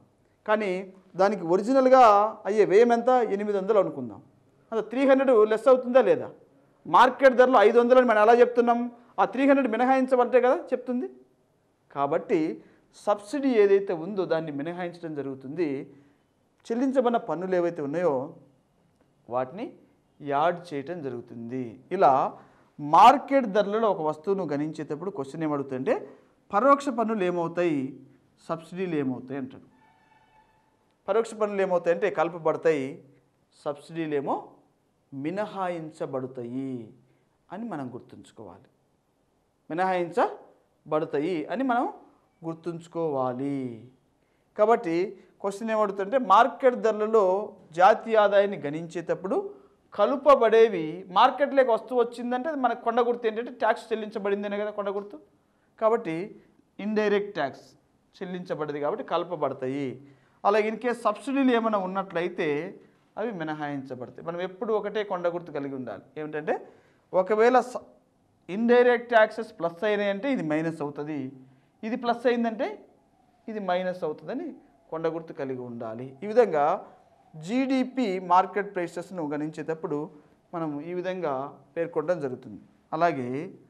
కానీ దానికి ఒరిజినల్గా అయ్యే వ్యయం ఎంత ఎనిమిది వందలు అనుకుందాం అది త్రీ హండ్రెడ్ లెస్ అవుతుందా లేదా మార్కెట్ ధరలో ఐదు వందలు అని మనం ఎలా చెప్తున్నాం ఆ త్రీ హండ్రెడ్ మినహాయించబట్టే కదా చెప్తుంది కాబట్టి సబ్సిడీ ఏదైతే ఉందో దాన్ని మినహాయించడం జరుగుతుంది చెల్లించబడిన పన్నులు ఏవైతే ఉన్నాయో వాటిని యాడ్ చేయటం జరుగుతుంది ఇలా మార్కెట్ ధరలలో ఒక వస్తువును గణించేటప్పుడు క్వశ్చన్ ఏమడుగుతుందంటే పరోక్ష పన్నులు ఏమవుతాయి సబ్సిడీలు ఏమవుతాయి అంటాడు పరోక్ష పన్నులు ఏమవుతాయి అంటే కలపబడతాయి సబ్సిడీలు ఏమో మినహాయించబడతాయి అని మనం గుర్తుంచుకోవాలి మినహాయించబడతాయి అని మనం గుర్తుంచుకోవాలి కాబట్టి క్వశ్చన్ ఏమడుతుంటే మార్కెట్ ధరలలో జాతీయ ఆదాయాన్ని గణించేటప్పుడు కలుపబడేవి మార్కెట్లోకి వస్తువు వచ్చిందంటే అది మనకు కొండ గుర్తు ఏంటంటే ట్యాక్స్ చెల్లించబడిందనే కదా కొండ గుర్తు కాబట్టి ఇండైరెక్ట్ ట్యాక్స్ చెల్లించబడేది కాబట్టి కలపబడతాయి అలాగే ఇన్ కేస్ సబ్సిడీలు ఏమైనా ఉన్నట్లయితే అవి మినహాయించబడతాయి మనం ఎప్పుడు ఒకటే కొండ గుర్తు కలిగి ఉండాలి ఏమిటంటే ఒకవేళ ఇండైరెక్ట్ ట్యాక్సెస్ ప్లస్ అయినాయి అంటే ఇది మైనస్ అవుతుంది ఇది ప్లస్ అయిందంటే ఇది మైనస్ అవుతుందని కొండ గుర్తు కలిగి ఉండాలి ఈ విధంగా జీడిపి మార్కెట్ ప్రైసెస్ను గణించేటప్పుడు మనం ఈ విధంగా పేర్కొనడం జరుగుతుంది అలాగే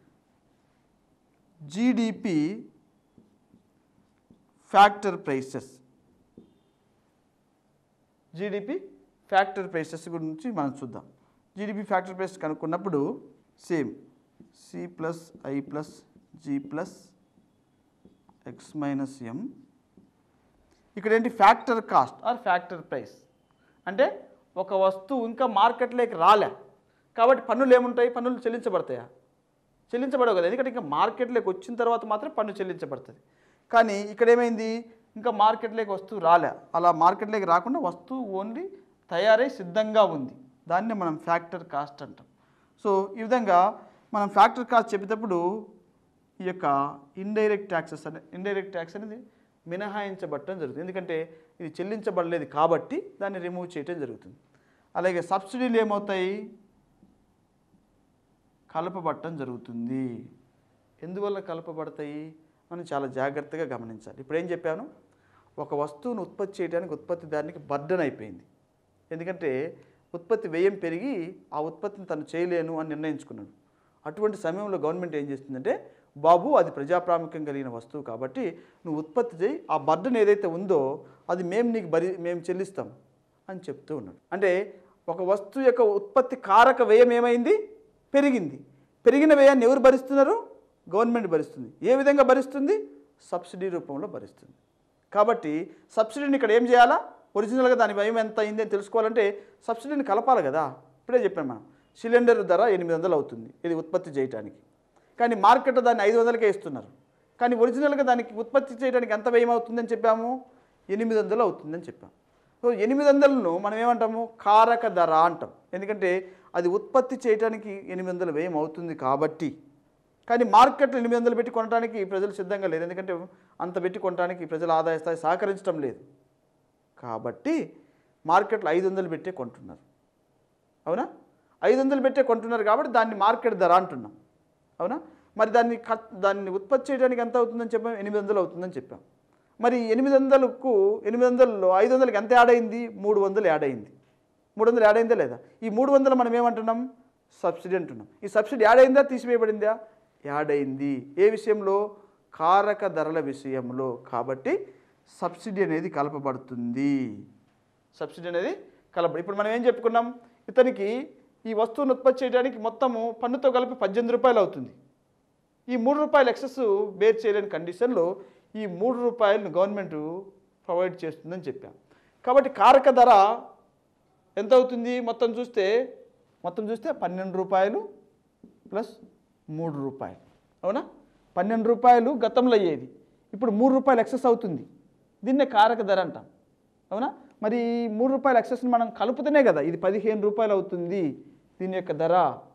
GDP factor prices GDP factor prices గురించి మనం చూద్దాం జీడిపి ఫ్యాక్టర్ ప్రైస్ కనుక్కున్నప్పుడు same C plus I plus G plus X minus M ఇక్కడ ఏంటి factor cost or factor price అంటే ఒక వస్తువు ఇంకా మార్కెట్లోకి రాలే కాబట్టి పన్నులు ఏముంటాయి పన్నులు చెల్లించబడతాయా చెల్లించబడవు కదా ఎందుకంటే ఇంకా మార్కెట్లోకి వచ్చిన తర్వాత మాత్రం పన్ను చెల్లించబడుతుంది కానీ ఇక్కడ ఏమైంది ఇంకా మార్కెట్లోకి వస్తువు రాలే అలా మార్కెట్లోకి రాకుండా వస్తువు ఓన్లీ తయారై సిద్ధంగా ఉంది దాన్ని మనం ఫ్యాక్టర్ కాస్ట్ అంటాం సో ఈ విధంగా మనం ఫ్యాక్టర్ కాస్ట్ చెప్పేటప్పుడు ఈ యొక్క ఇండైరెక్ట్ ట్యాక్సెస్ అనే ఇండైరెక్ట్ ట్యాక్స్ అనేది మినహాయించబడటం జరుగుతుంది ఎందుకంటే ఇది చెల్లించబడలేదు కాబట్టి దాన్ని రిమూవ్ చేయటం జరుగుతుంది అలాగే సబ్సిడీలు ఏమవుతాయి కలపబడటం జరుగుతుంది ఎందువల్ల కలపబడతాయి మనం చాలా జాగ్రత్తగా గమనించాలి ఇప్పుడు ఏం చెప్పాను ఒక వస్తువును ఉత్పత్తి చేయడానికి ఉత్పత్తిదారునికి బర్డన్ అయిపోయింది ఎందుకంటే ఉత్పత్తి వ్యయం పెరిగి ఆ ఉత్పత్తిని తను చేయలేను అని నిర్ణయించుకున్నాడు అటువంటి సమయంలో గవర్నమెంట్ ఏం చేస్తుందంటే బాబు అది ప్రజాప్రాముఖ్యం కలిగిన వస్తువు కాబట్టి నువ్వు ఉత్పత్తి చేయి ఆ బర్డన్ ఏదైతే ఉందో అది మేము నీకు బరి మేము చెల్లిస్తాం అని చెప్తూ ఉన్నాడు అంటే ఒక వస్తువు యొక్క ఉత్పత్తి కారక వ్యయం ఏమైంది పెరిగింది పెరిగిన వ్యయాన్ని ఎవరు భరిస్తున్నారు గవర్నమెంట్ భరిస్తుంది ఏ విధంగా భరిస్తుంది సబ్సిడీ రూపంలో భరిస్తుంది కాబట్టి సబ్సిడీని ఇక్కడ ఏం చేయాలా ఒరిజినల్గా దాని వ్యయం ఎంత అయింది అని తెలుసుకోవాలంటే సబ్సిడీని కలపాలి కదా ఇప్పుడే చెప్పాను మనం సిలిండర్ ధర ఎనిమిది వందలు అవుతుంది ఇది ఉత్పత్తి చేయడానికి కానీ మార్కెట్లో దాన్ని ఐదు వందలకే ఇస్తున్నారు కానీ ఒరిజినల్గా దానికి ఉత్పత్తి చేయడానికి ఎంత వ్యయం అవుతుందని చెప్పాము ఎనిమిది వందలు అవుతుందని చెప్పాము సో ఎనిమిది వందలను మనం ఏమంటాము కారక ధర అంటాం ఎందుకంటే అది ఉత్పత్తి చేయడానికి ఎనిమిది వందలు వ్యయం అవుతుంది కాబట్టి కానీ మార్కెట్లో ఎనిమిది వందలు పెట్టి కొనడానికి ప్రజలు సిద్ధంగా లేరు ఎందుకంటే అంత పెట్టి కొనడానికి ప్రజల ఆదాయ స్థాయి సహకరించడం లేదు కాబట్టి మార్కెట్లో ఐదు వందలు పెట్టే కొంటున్నారు అవునా ఐదు వందలు పెట్టే కొంటున్నారు కాబట్టి దాన్ని మార్కెట్ ధర అంటున్నాం అవునా మరి దాన్ని కట్ దాన్ని ఉత్పత్తి చేయడానికి ఎంత అవుతుందని చెప్పాం ఎనిమిది వందలు అవుతుందని చెప్పాం మరి ఎనిమిది వందలకు ఎనిమిది వందలలో ఐదు వందలకి ఎంత యాడ్ అయింది మూడు వందలు యాడ్ అయింది మూడు వందలు యాడ్ అయిందా లేదా ఈ మూడు వందలు మనం ఏమంటున్నాం సబ్సిడీ అంటున్నాం ఈ సబ్సిడీ యాడ్ అయిందా తీసివేయబడిందా యాడ్ అయింది ఏ విషయంలో కారక ధరల విషయంలో కాబట్టి సబ్సిడీ అనేది కలపబడుతుంది సబ్సిడీ అనేది కలప ఇప్పుడు మనం ఏం చెప్పుకున్నాం ఇతనికి ఈ వస్తువును ఉత్పత్తి చేయడానికి మొత్తము పన్నుతో కలిపి పద్దెనిమిది రూపాయలు అవుతుంది ఈ మూడు రూపాయలు ఎక్సెస్ బేర్ చేయలేని కండిషన్లో ఈ మూడు రూపాయలను గవర్నమెంట్ ప్రొవైడ్ చేస్తుందని చెప్పాం కాబట్టి కారక ధర ఎంత అవుతుంది మొత్తం చూస్తే మొత్తం చూస్తే పన్నెండు రూపాయలు ప్లస్ మూడు రూపాయలు అవునా పన్నెండు రూపాయలు గతంలో అయ్యేది ఇప్పుడు మూడు రూపాయలు ఎక్సెస్ అవుతుంది దీన్నే కారక ధర అంటాం అవునా మరి ఈ మూడు రూపాయల ఎక్సెస్ని మనం కలుపుతూనే కదా ఇది పదిహేను రూపాయలు అవుతుంది దీని యొక్క ధర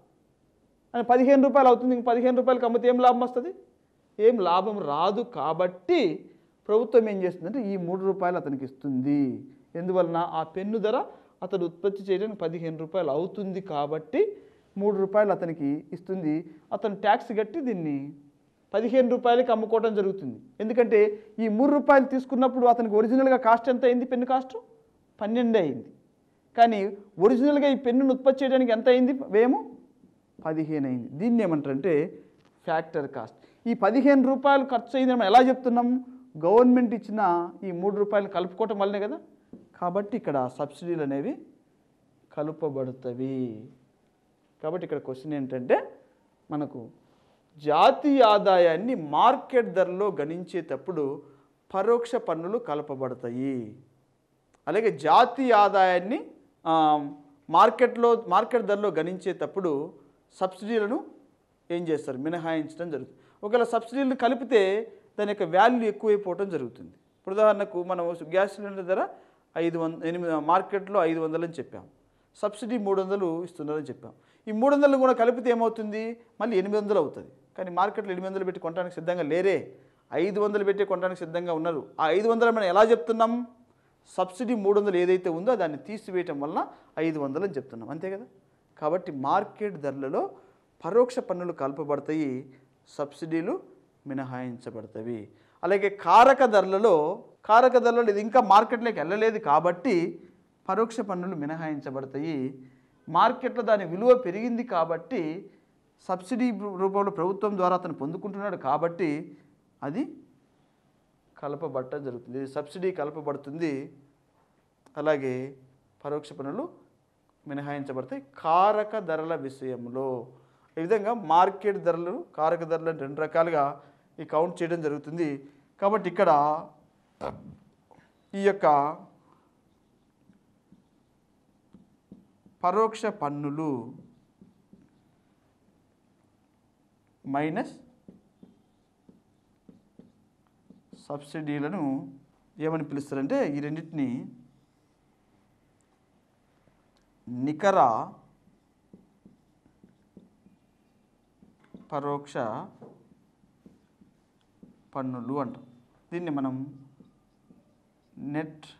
అని పదిహేను రూపాయలు అవుతుంది ఇంక పదిహేను రూపాయలకి అమ్మితే ఏం లాభం వస్తుంది ఏం లాభం రాదు కాబట్టి ప్రభుత్వం ఏం చేస్తుందంటే ఈ మూడు రూపాయలు అతనికి ఇస్తుంది ఎందువలన ఆ పెన్ను ధర అతడు ఉత్పత్తి చేయడానికి పదిహేను రూపాయలు అవుతుంది కాబట్టి మూడు రూపాయలు అతనికి ఇస్తుంది అతను ట్యాక్స్ కట్టి దీన్ని పదిహేను రూపాయలకి అమ్ముకోవడం జరుగుతుంది ఎందుకంటే ఈ మూడు రూపాయలు తీసుకున్నప్పుడు అతనికి ఒరిజినల్గా కాస్ట్ ఎంత అయింది పెన్ను కాస్ట్ పన్నెండే అయింది కానీ ఒరిజినల్గా ఈ పెన్నును ఉత్పత్తి చేయడానికి ఎంత అయింది వ్యయము పదిహేను అయింది దీన్ని ఏమంటారంటే ఫ్యాక్టర్ కాస్ట్ ఈ పదిహేను రూపాయలు ఖర్చు అయింది మనం ఎలా చెప్తున్నాం గవర్నమెంట్ ఇచ్చిన ఈ మూడు రూపాయలు కలుపుకోవటం వల్లనే కదా కాబట్టి ఇక్కడ సబ్సిడీలు అనేవి కలుపబడుతవి కాబట్టి ఇక్కడ క్వశ్చన్ ఏంటంటే మనకు జాతీయ ఆదాయాన్ని మార్కెట్ ధరలో గణించేటప్పుడు పరోక్ష పన్నులు కలపబడతాయి అలాగే జాతీయ ఆదాయాన్ని ఆ, మార్కెట్లో మార్కెట్ ధరలో గణించేటప్పుడు సబ్సిడీలను ఏం చేస్తారు మినహాయించడం జరుగుతుంది ఒకవేళ సబ్సిడీలను కలిపితే దాని యొక్క వాల్యూ ఎక్కువైపోవటం జరుగుతుంది ఇప్పుడు ఉదాహరణకు మనం గ్యాస్ సిలిండర్ ధర ఐదు వంద ఎనిమిది మార్కెట్లో ఐదు వందలు అని చెప్పాం సబ్సిడీ మూడు వందలు ఇస్తున్నారని చెప్పాం ఈ మూడు వందలు కూడా కలిపితే ఏమవుతుంది మళ్ళీ ఎనిమిది వందలు అవుతుంది కానీ మార్కెట్లో ఎనిమిది వందలు పెట్టి కొనడానికి సిద్ధంగా లేరే ఐదు వందలు పెట్టి కొనడానికి సిద్ధంగా ఉన్నారు ఆ ఐదు వందలు మనం ఎలా చెప్తున్నాం సబ్సిడీ మూడు వందలు ఏదైతే ఉందో దాన్ని తీసివేయటం వలన ఐదు వందలు అని చెప్తున్నాం అంతే కదా కాబట్టి మార్కెట్ ధరలలో పరోక్ష పన్నులు కలపబడతాయి సబ్సిడీలు మినహాయించబడతాయి అలాగే కారక ధరలలో కారక ధరలలో ఇది ఇంకా మార్కెట్లోకి వెళ్ళలేదు కాబట్టి పరోక్ష పన్నులు మినహాయించబడతాయి మార్కెట్లో దాని విలువ పెరిగింది కాబట్టి సబ్సిడీ రూపంలో ప్రభుత్వం ద్వారా అతను పొందుకుంటున్నాడు కాబట్టి అది కలపబడటం జరుగుతుంది ఇది సబ్సిడీ కలపబడుతుంది అలాగే పరోక్ష పన్నులు మినహాయించబడతాయి కారక ధరల విషయంలో ఈ విధంగా మార్కెట్ ధరలు కారక ధరలను రెండు రకాలుగా ఈ కౌంట్ చేయడం జరుగుతుంది కాబట్టి ఇక్కడ ఈ యొక్క పరోక్ష పన్నులు మైనస్ సబ్సిడీలను ఏమని పిలుస్తారంటే ఈ రెండింటిని నికర పరోక్ష పన్నులు అంటాం దీన్ని మనం నెట్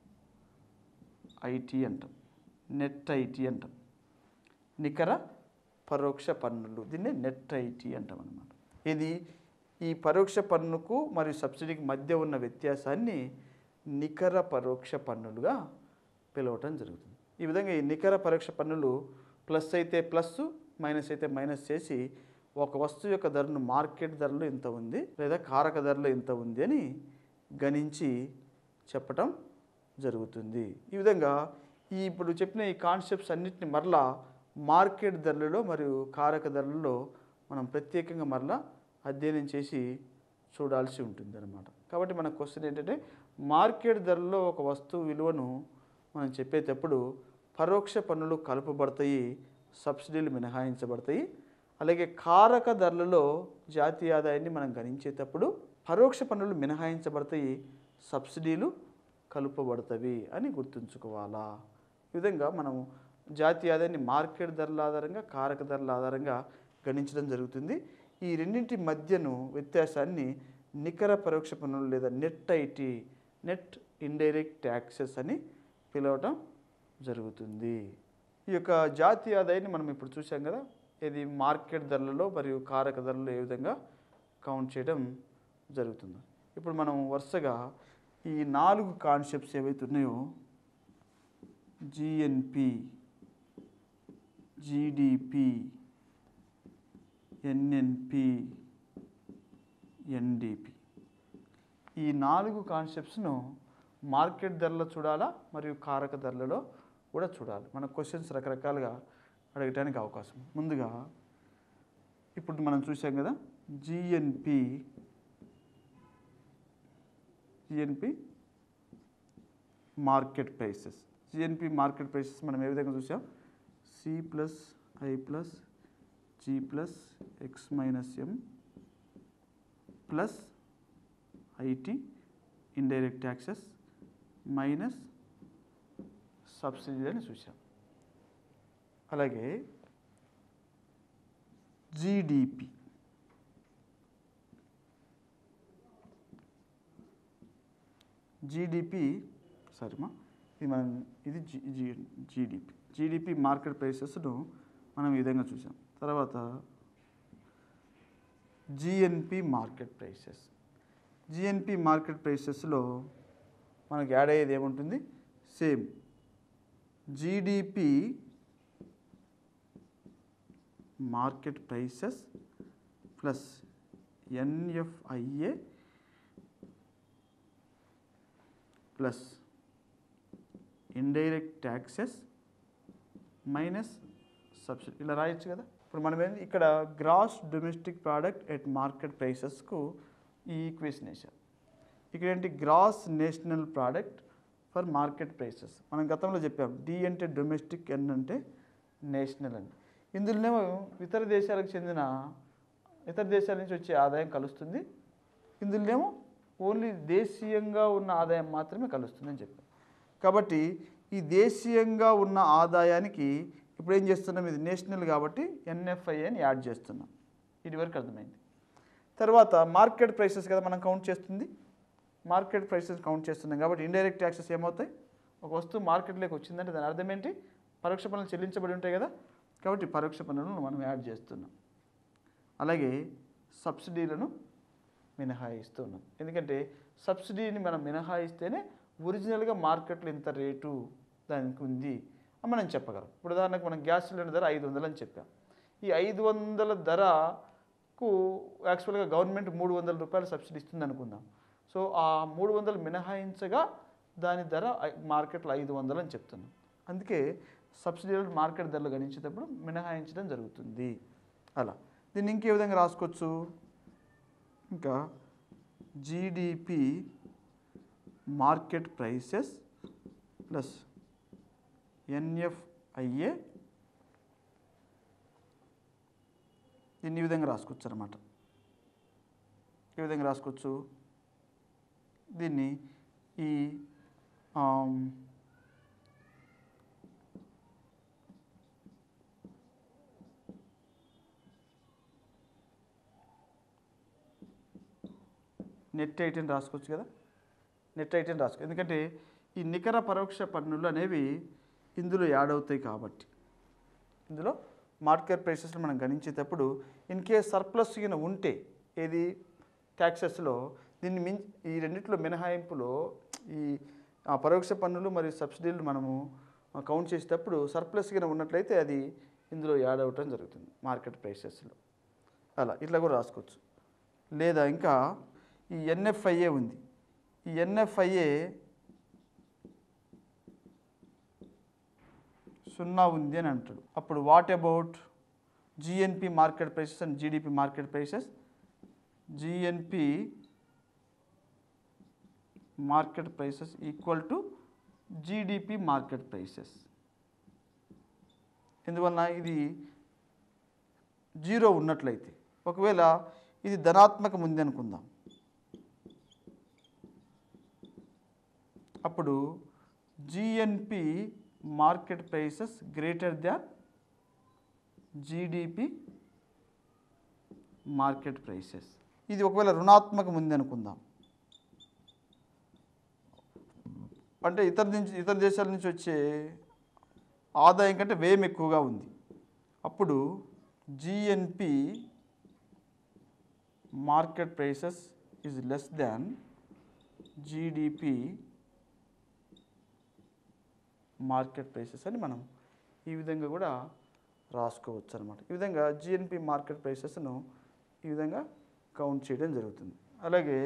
ఐటీ అంటాం నెట్ ఐటీ అంటాం నికర పరోక్ష పన్నులు దీన్ని నెట్ ఐటీ అంటాం అన్నమాట ఇది ఈ పరోక్ష పన్నుకు మరియు సబ్సిడీకి మధ్య ఉన్న వ్యత్యాసాన్ని నికర పరోక్ష పన్నులుగా పిలవటం జరుగుతుంది ఈ విధంగా ఈ నికర పరోక్ష పన్నులు ప్లస్ అయితే ప్లస్ మైనస్ అయితే మైనస్ చేసి ఒక వస్తువు యొక్క ధరను మార్కెట్ ధరలో ఇంత ఉంది లేదా కారక ధరలో ఇంత ఉంది అని గణించి చెప్పటం జరుగుతుంది ఈ విధంగా ఈ ఇప్పుడు చెప్పిన ఈ కాన్సెప్ట్స్ అన్నిటిని మరలా మార్కెట్ ధరలలో మరియు కారక ధరలలో మనం ప్రత్యేకంగా మరలా అధ్యయనం చేసి చూడాల్సి ఉంటుంది అనమాట కాబట్టి మన క్వశ్చన్ ఏంటంటే మార్కెట్ ధరలో ఒక వస్తువు విలువను మనం చెప్పేటప్పుడు పరోక్ష పన్నులు కలుపబడతాయి సబ్సిడీలు మినహాయించబడతాయి అలాగే కారక ధరలలో జాతీయ ఆదాయాన్ని మనం గణించేటప్పుడు పరోక్ష పన్నులు మినహాయించబడతాయి సబ్సిడీలు కలుపబడతవి అని గుర్తుంచుకోవాలా ఈ విధంగా మనం జాతీయ ఆదాయాన్ని మార్కెట్ ధరల ఆధారంగా కారక ధరల ఆధారంగా గణించడం జరుగుతుంది ఈ రెండింటి మధ్యను వ్యత్యాసాన్ని నికర పరోక్ష పన్నులు లేదా net IT net indirect taxes అని పిలవటం జరుగుతుంది ఈ యొక్క జాతీయ ఆదాయాన్ని మనం ఇప్పుడు చూసాం కదా ఇది మార్కెట్ ధరలలో మరియు కారక ధరలలో ఏ విధంగా కౌంట్ చేయడం జరుగుతుంది ఇప్పుడు మనం వరుసగా ఈ నాలుగు కాన్సెప్ట్స్ ఏవైతే ఉన్నాయో జిఎన్పి జిడిపి ఎన్ఎన్పి ఎన్డిపి ఈ నాలుగు కాన్సెప్ట్స్ను మార్కెట్ ధరలో చూడాలా మరియు కారక ధరలలో కూడా చూడాలి మన క్వశ్చన్స్ రకరకాలుగా అడగటానికి అవకాశం ఉంది. ముందుగా ఇప్పుడు మనం చూసాం కదా GNP GNP market prices GNP market prices మనం ఏ విధంగా చూసాం C plus I plus G plus X minus M plus IT indirect taxes minus subsidy అని చూసాం అలాగే జీడిపి జీడిపి సారీ మా ఇది మనం ఇది G G GDP GDP market ప్రైసెస్ను మనం ఈ విధంగా చూసాం తర్వాత GNP market prices GNP market ప్రైసెస్లో మనకి యాడ్ అయ్యేది ఏముంటుంది same GDP market prices plus NFIA plus indirect taxes minus subsidy ఇలా రాయొచ్చు కదా ఇప్పుడు మనం ఏంది ఇక్కడ gross domestic product at market ప్రైసెస్కు ఈ ఈక్వేషన్ వేసాం ఇక్కడ ఏంటి gross national product for market prices మనం గతంలో చెప్పాం డి అంటే డొమెస్టిక్ ఎన్ అంటే నేషనల్ అని ఇందులోనేమో ఇతర దేశాలకు చెందిన ఇతర దేశాల నుంచి వచ్చే ఆదాయం కలుస్తుంది ఇందులోనేమో ఓన్లీ దేశీయంగా ఉన్న ఆదాయం మాత్రమే కలుస్తుంది అని చెప్పాం కాబట్టి ఈ దేశీయంగా ఉన్న ఆదాయానికి ఇప్పుడు ఏం చేస్తున్నాం ఇది నేషనల్ కాబట్టి ఎన్ఎఫ్ఐ అని యాడ్ చేస్తున్నాం ఇది వరకు అర్థమైంది తర్వాత మార్కెట్ ప్రైసెస్ కదా మనం కౌంట్ చేస్తుంది మార్కెట్ ప్రైసెస్ కౌంట్ చేస్తున్నాం కాబట్టి ఇండైరెక్ట్ ట్యాక్సెస్ ఏమవుతాయి ఒక వస్తువు మార్కెట్లోకి వచ్చిందంటే దాని అర్థం ఏంటి పరోక్ష పన్నులు చెల్లించబడి ఉంటాయి కదా కాబట్టి పరోక్ష పన్నులను మనం యాడ్ చేస్తున్నాం అలాగే సబ్సిడీలను మినహాయిస్తున్నాం ఎందుకంటే సబ్సిడీని మనం మినహాయిస్తేనే ఒరిజినల్గా మార్కెట్లో ఇంత రేటు దానికి ఉంది అని మనం చెప్పగలం ఇప్పుడు ఉదాహరణకు మనం గ్యాస్ సిలిండర్ ధర ఐదు వందలు అని చెప్పాం ఈ ఐదు వందల ధరకు యాక్చువల్గా గవర్నమెంట్ మూడు వందల రూపాయలు సబ్సిడీ ఇస్తుంది అనుకుందాం సో ఆ మూడు వందలు మినహాయించగా దాని ధర ఐ- మార్కెట్లో ఐదు వందలు అని చెప్తున్నాం అందుకే సబ్సిడీలను మార్కెట్ ధరలు గణించేటప్పుడు మినహాయించడం జరుగుతుంది అలా దీన్ని ఇంకే విధంగా రాసుకోవచ్చు ఇంకా GDP market prices plus NFIA దీన్ని ఈ విధంగా రాసుకోవచ్చు అనమాట ఈ విధంగా రాసుకోవచ్చు దీన్ని ఈ ఆమ్, నెట్ ఐటెం రాసుకోవచ్చు కదా నెట్ ఐటెం రాసుకో ఎందుకంటే ఈ నికర పరోక్ష పన్నులు అనేవి ఇందులో యాడ్ అవుతాయి కాబట్టి ఇందులో మార్కెట్ ప్రైసెస్ని మనం గణించేటప్పుడు ఇన్ కేస్ సర్ప్లస్ గిన ఉంటే ఏది ట్యాక్సెస్లో దీన్ని మిం ఈ రెండిట్లో మినహాయింపులో ఈ ఆ, పరోక్ష పన్నులు మరియు సబ్సిడీలు మనము ఆ, కౌంట్ చేసేటప్పుడు సర్ప్లస్ గిన ఉన్నట్లయితే అది ఇందులో యాడ్ అవ్వటం జరుగుతుంది మార్కెట్ ప్రైసెస్లో అలా ఇట్లా కూడా రాసుకోవచ్చు లేదా ఇంకా ఈ ఎన్ఎఫ్ఐఏ ఉంది ఈ ఎన్ఎఫ్ఐఏ సున్నా ఉంది అని అంటాడు అప్పుడు what about GNP market prices and GDP market prices GNP market prices equal to GDP market prices ఎందువలన ఇది జీరో ఉన్నట్లయితే ఒకవేళ ఇది ధనాత్మకం ఉంది అనుకుందాం అప్పుడు GNP market prices greater than GDP market prices ఇది ఒకవేళ రుణాత్మకం ఉంది అనుకుందాం అంటే ఇతర నుంచి ఇతర దేశాల నుంచి వచ్చే ఆదాయం కంటే వ్యయం ఎక్కువగా ఉంది అప్పుడు GNP market prices is less than GDP market prices అని మనం ఈ విధంగా కూడా రాసుకోవచ్చు అనమాట ఈ విధంగా జిఎన్పి మార్కెట్ ప్రైసెస్ను ఈ విధంగా కౌంట్ చేయడం జరుగుతుంది అలాగే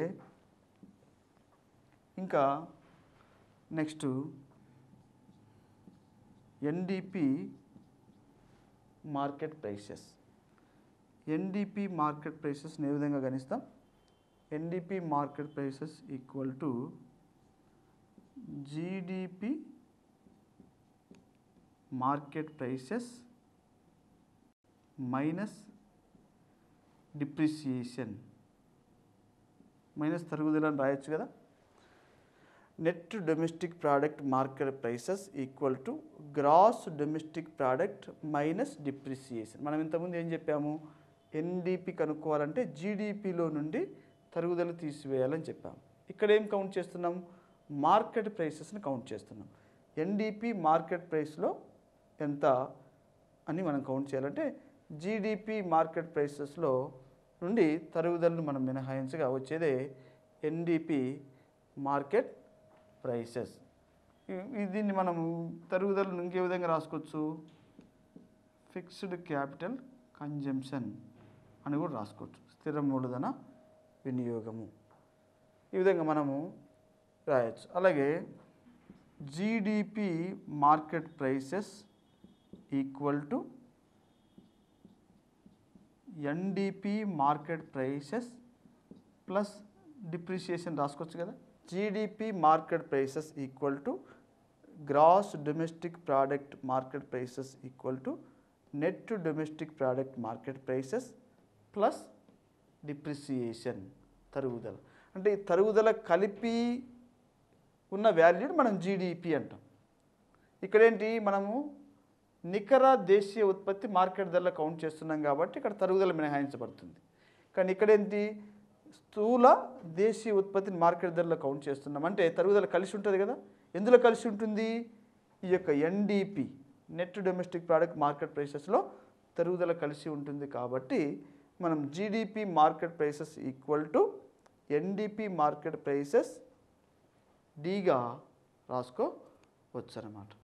ఇంకా next NDP market prices NDP market ప్రైసెస్ని ఏ విధంగా గణిస్తాం NDP market prices equal to GDP market prices minus depreciation minus తరుగుదల అని రాయొచ్చు కదా net domestic product market prices equal to gross domestic product minus depreciation మనం ఇంతకుముందు ఏం చెప్పాము ఎన్డిపి కనుక్కోవాలంటే జీడిపిలో నుండి తరుగుదల తీసివేయాలని చెప్పాము ఇక్కడ ఏం కౌంట్ చేస్తున్నాం మార్కెట్ ప్రైసెస్ని కౌంట్ చేస్తున్నాం ఎన్డిపి మార్కెట్ ప్రైస్లో ఎంత అని మనం కౌంట్ చేయాలంటే జీడిపి మార్కెట్ ప్రైసెస్లో నుండి తరుగుదలను మనం మినహాయించగా వచ్చేదే ఎన్డిపి మార్కెట్ ప్రైసెస్ దీన్ని మనం తరుగుదలను ఇంకే విధంగా రాసుకోవచ్చు ఫిక్స్డ్ క్యాపిటల్ కన్జంప్షన్ అని కూడా రాసుకోవచ్చు స్థిర మూలధన వినియోగము ఈ విధంగా మనము రాయొచ్చు అలాగే GDP market prices equal to NDP market prices plus depreciation రాసుకోవచ్చు కదా GDP market prices equal to gross domestic product market prices equal to net domestic product market prices plus depreciation తరుగుదల అంటే ఈ తరుగుదల కలిపి ఉన్న వాల్యూని మనం జీడిపి అంటాం ఇక్కడేంటి మనము నికర దేశీయ ఉత్పత్తి మార్కెట్ ధరలో కౌంట్ చేస్తున్నాం కాబట్టి ఇక్కడ తరుగుదల మినహాయించబడుతుంది కానీ ఇక్కడేంటి స్థూల దేశీయ ఉత్పత్తిని మార్కెట్ ధరలో కౌంట్ చేస్తున్నాం అంటే తరుగుదల కలిసి ఉంటుంది కదా ఎందులో కలిసి ఉంటుంది ఈ యొక్క NDP net domestic product market ప్రైసెస్లో తరుగుదల కలిసి ఉంటుంది కాబట్టి మనం GDP market prices equal to NDP market prices డిగా రాసుకోవచ్చు అన్నమాట